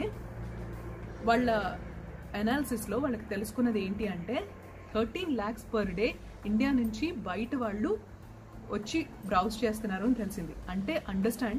వాళ్ళ అనాలిసిస్లో వాళ్ళకి తెలుసుకున్నది ఏంటి అంటే thirteen lakhs per day India నుంచి బయట వాళ్ళు వచ్చి బ్రౌజ్ చేస్తున్నారు అని తెలిసింది అంటే అండర్స్టాండ్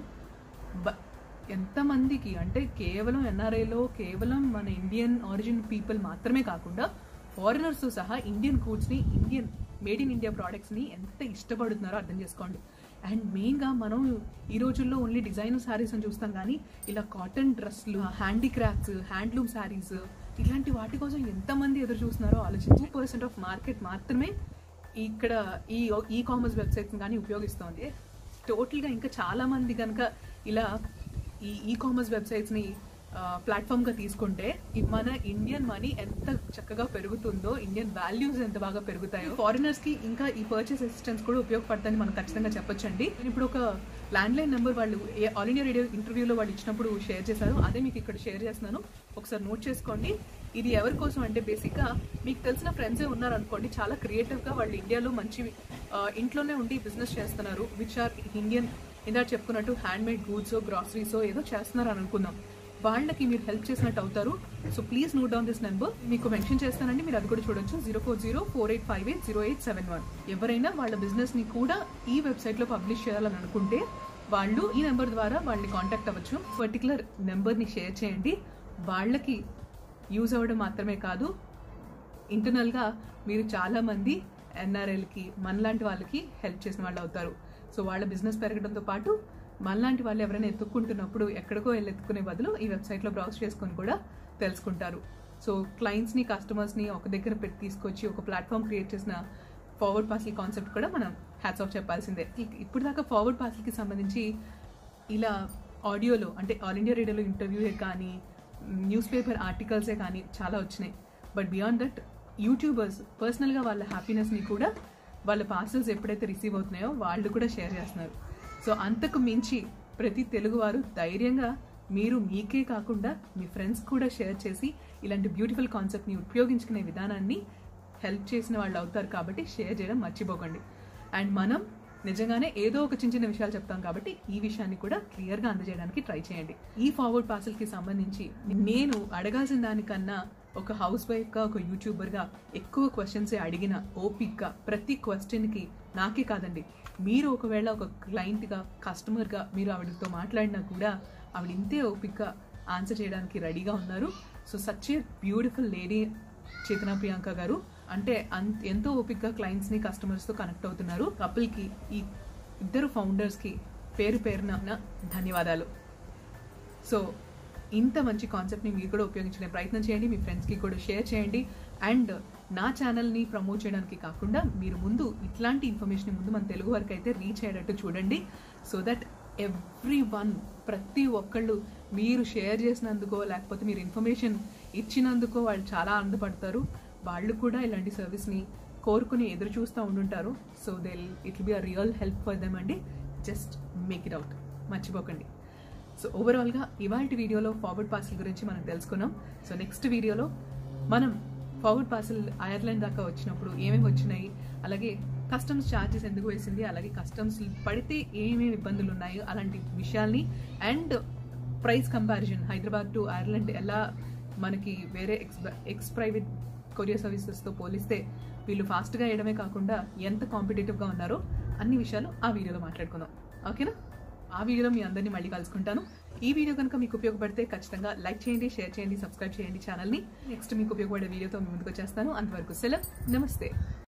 బ ఎంతమందికి అంటే కేవలం ఎన్ఆర్ఐలో కేవలం మన ఇండియన్ ఆరిజిన్ పీపుల్ మాత్రమే కాకుండా ఫారినర్స్ సహా ఇండియన్ గూడ్స్ని ఇండియన్ మేడ్ ఇన్ ఇండియా ప్రోడక్ట్స్ని ఎంత ఇష్టపడుతున్నారో అర్థం చేసుకోండి అండ్ మెయిన్గా మనం ఈ రోజుల్లో ఓన్లీ డిజైనర్ శారీస్ అని చూస్తాం కానీ ఇలా కాటన్ డ్రెస్లు హ్యాండీక్రాఫ్ట్స్ హ్యాండ్లూమ్ శారీస్ ఇలాంటి వాటి కోసం ఎంతమంది ఎదురు చూస్తున్నారో ఆలోచించి టూ పర్సెంట్ ఆఫ్ మార్కెట్ మాత్రమే ఇక్కడ ఈ ఈ కామర్స్ వెబ్సైట్స్ కానీ ఉపయోగిస్తోంది టోటల్గా ఇంకా చాలా మంది కనుక ఇలా ఈ ఈ కామర్స్ వెబ్సైట్స్ని ప్లాట్ఫామ్గా తీసుకుంటే ఈ మన ఇండియన్ మనీ ఎంత చక్కగా పెరుగుతుందో ఇండియన్ వాల్యూస్ ఎంత బాగా పెరుగుతాయో ఫారినర్స్ కి ఇంకా ఈ పర్చేస్ అసిస్టెన్స్ కూడా ఉపయోగపడతాయని మనం ఖచ్చితంగా చెప్పొచ్చండి నేను ఇప్పుడు ఒక ల్యాండ్ లైన్ నెంబర్ వాళ్ళు ఏ ఆల్ ఇండియా రేడియో ఇంటర్వ్యూలో వాళ్ళు ఇచ్చినప్పుడు షేర్ చేశారు అదే మీకు ఇక్కడ షేర్ చేస్తున్నాను ఒకసారి నోట్ చేసుకోండి ఇది ఎవరి కోసం అంటే బేసిక్గా మీకు తెలిసిన ఫ్రెండ్సే ఉన్నారనుకోండి చాలా క్రియేటివ్గా వాళ్ళు ఇండియాలో మంచి ఆ, ఇంట్లోనే ఉండి బిజినెస్ చేస్తున్నారు విచ్ ఆర్ ఇండియన్ ఇందా చెప్పుకున్నట్టు హ్యాండ్ మేడ్ గూడ్స్ గ్రాసరీస్ ఏదో చేస్తున్నారు అని అనుకుందాం వాళ్ళకి మీరు హెల్ప్ చేసినట్టు అవుతారు so please note down this number మీకు మెన్షన్ చేస్తానండి మీరు అది కూడా చూడొచ్చు zero four zero four eight five eight zero eight seven one ఎవరైనా వాళ్ళ బిజినెస్ ని కూడా ఈ వెబ్సైట్ లో పబ్లిష్ చేయాలని అనుకుంటే వాళ్ళు ఈ నెంబర్ ద్వారా వాళ్ళని కాంటాక్ట్ అవ్వచ్చు పర్టికులర్ నెంబర్ ని షేర్ చేయండి వాళ్ళకి యూజ్ అవ్వడం మాత్రమే కాదు ఇంటర్నల్గా మీరు చాలా మంది ఎన్ఆర్ఎల్కి మనలాంటి వాళ్ళకి హెల్ప్ చేసిన వాళ్ళు అవుతారు సో వాళ్ళ బిజినెస్ పెరగడంతో పాటు మనలాంటి వాళ్ళు ఎవరైనా ఎత్తుక్కుంటున్నప్పుడు ఎక్కడికో వెళ్ళి ఎత్తుకునే బదులు ఈ వెబ్సైట్లో బ్రౌజ్ చేసుకొని కూడా తెలుసుకుంటారు సో క్లయింట్స్ని కస్టమర్స్ని ఒక దగ్గర పెట్టి తీసుకొచ్చి ఒక ప్లాట్ఫామ్ క్రియేట్ చేసిన ఫార్వర్డ్ పార్సల్ కాన్సెప్ట్ కూడా మనం హ్యాట్స్ ఆఫ్ చెప్పాల్సిందే ఇ- ఇప్పుడు దాకా ఫార్వర్డ్ పార్సల్కి సంబంధించి ఇలా ఆడియోలో అంటే ఆల్ ఇండియా రేడియోలో ఇంటర్వ్యూయే కానీ న్యూస్ పేపర్ ఆర్టికల్సే కానీ చాలా వచ్చినాయి బట్ బియాండ్ దట్ యూట్యూబర్స్ పర్సనల్గా వాళ్ళ హ్యాపీనెస్ని కూడా వాళ్ళ పార్సల్స్ ఎప్పుడైతే రిసీవ్ అవుతున్నాయో వాళ్ళు కూడా షేర్ చేస్తున్నారు సో అంతకు మించి ప్రతి తెలుగువారు ధైర్యంగా మీరు మీకే కాకుండా మీ ఫ్రెండ్స్ కూడా షేర్ చేసి ఇలాంటి బ్యూటిఫుల్ కాన్సెప్ట్ని ఉపయోగించుకునే విధానాన్ని హెల్ప్ చేసిన వాళ్ళు అవుతారు కాబట్టి షేర్ చేయడం మర్చిపోకండి అండ్ మనం నిజంగానే ఏదో ఒక చిన్న చిన్న విషయాలు చెప్తాం కాబట్టి ఈ విషయాన్ని కూడా క్లియర్గా అందజేయడానికి ట్రై చేయండి ఈ ఫార్వర్డ్ పార్సల్కి సంబంధించి నేను అడగాల్సిన దానికన్నా ఒక హౌస్ వైఫ్గా ఒక యూట్యూబర్గా ఎక్కువ క్వశ్చన్సే అడిగిన ఓపిక్గా ప్రతి క్వశ్చన్కి నాకే కాదండి మీరు ఒకవేళ ఒక క్లయింట్గా కస్టమర్గా మీరు ఆవిడతో మాట్లాడినా కూడా ఆవిడ ఇంతే ఓపిక్గా ఆన్సర్ చేయడానికి రెడీగా ఉన్నారు so such a beautiful lady Chetana Priyanka గారు అంటే అంత ఎంతో ఓపిక్గా క్లయింట్స్ని కస్టమర్స్తో కనెక్ట్ అవుతున్నారు కపుల్కి ఈ ఇద్దరు ఫౌండర్స్కి పేరు పేరున ధన్యవాదాలు సో ఇంత మంచి కాన్సెప్ట్ని మీరు కూడా ఉపయోగించుకునే ప్రయత్నం చేయండి మీ ఫ్రెండ్స్కి కూడా షేర్ చేయండి అండ్ నా ఛానల్ని ప్రమోట్ చేయడానికి కాకుండా మీరు ముందు ఇట్లాంటి ఇన్ఫర్మేషన్ ముందు మన తెలుగు వరకు అయితే రీచ్ అయ్యేటట్టు చూడండి సో దట్ ఎవ్రీ వన్ ప్రతి ఒక్కళ్ళు మీరు షేర్ చేసినందుకో లేకపోతే మీరు ఇన్ఫర్మేషన్ ఇచ్చినందుకో వాళ్ళు చాలా ఆనందపడతారు వాళ్ళు కూడా ఇలాంటి సర్వీస్ని కోరుకుని ఎదురు చూస్తూ ఉండుంటారు so they it be a real help for them అండి జస్ట్ మేక్ ఇట్ అవుట్ మర్చిపోకండి సో ఓవరాల్గా ఇవాళ వీడియోలో ఫార్వర్డ్ పార్సల్ గురించి మనం తెలుసుకున్నాం సో నెక్స్ట్ వీడియోలో మనం ఫార్వర్డ్ పార్సల్ ఐర్లాండ్ దాకా వచ్చినప్పుడు ఏమేమి వచ్చినాయి అలాగే కస్టమ్స్ ఛార్జెస్ ఎందుకు వేసింది అలాగే కస్టమ్స్ పడితే ఏమేమి ఇబ్బందులు ఉన్నాయో అలాంటి విషయాల్ని and price comparison Hyderabad to Ireland ఎలా మనకి వేరే ఎక్స్ ఎక్స్ ప్రైవేట్ కొరియర్ సర్వీసెస్తో పోలిస్తే వీళ్ళు ఫాస్ట్గా వేయడమే కాకుండా ఎంత కాంపిటేటివ్గా ఉన్నారో అన్ని విషయాలు ఆ వీడియోలో మాట్లాడుకుందాం ఓకేనా ఆ వీడియోలో మీ అందరినీ మళ్ళీ కలుసుకుంటాను ఈ వీడియో కనుక మీకు ఉపయోగపడితే ఖచ్చితంగా లైక్ చేయండి షేర్ చేయండి సబ్స్క్రైబ్ చేయండి ఛానల్ని నెక్స్ట్ మీకు ఉపయోగపడే వీడియోతో మీ ముందుకు వచ్చేస్తాను అంతవరకు సెలవు నమస్తే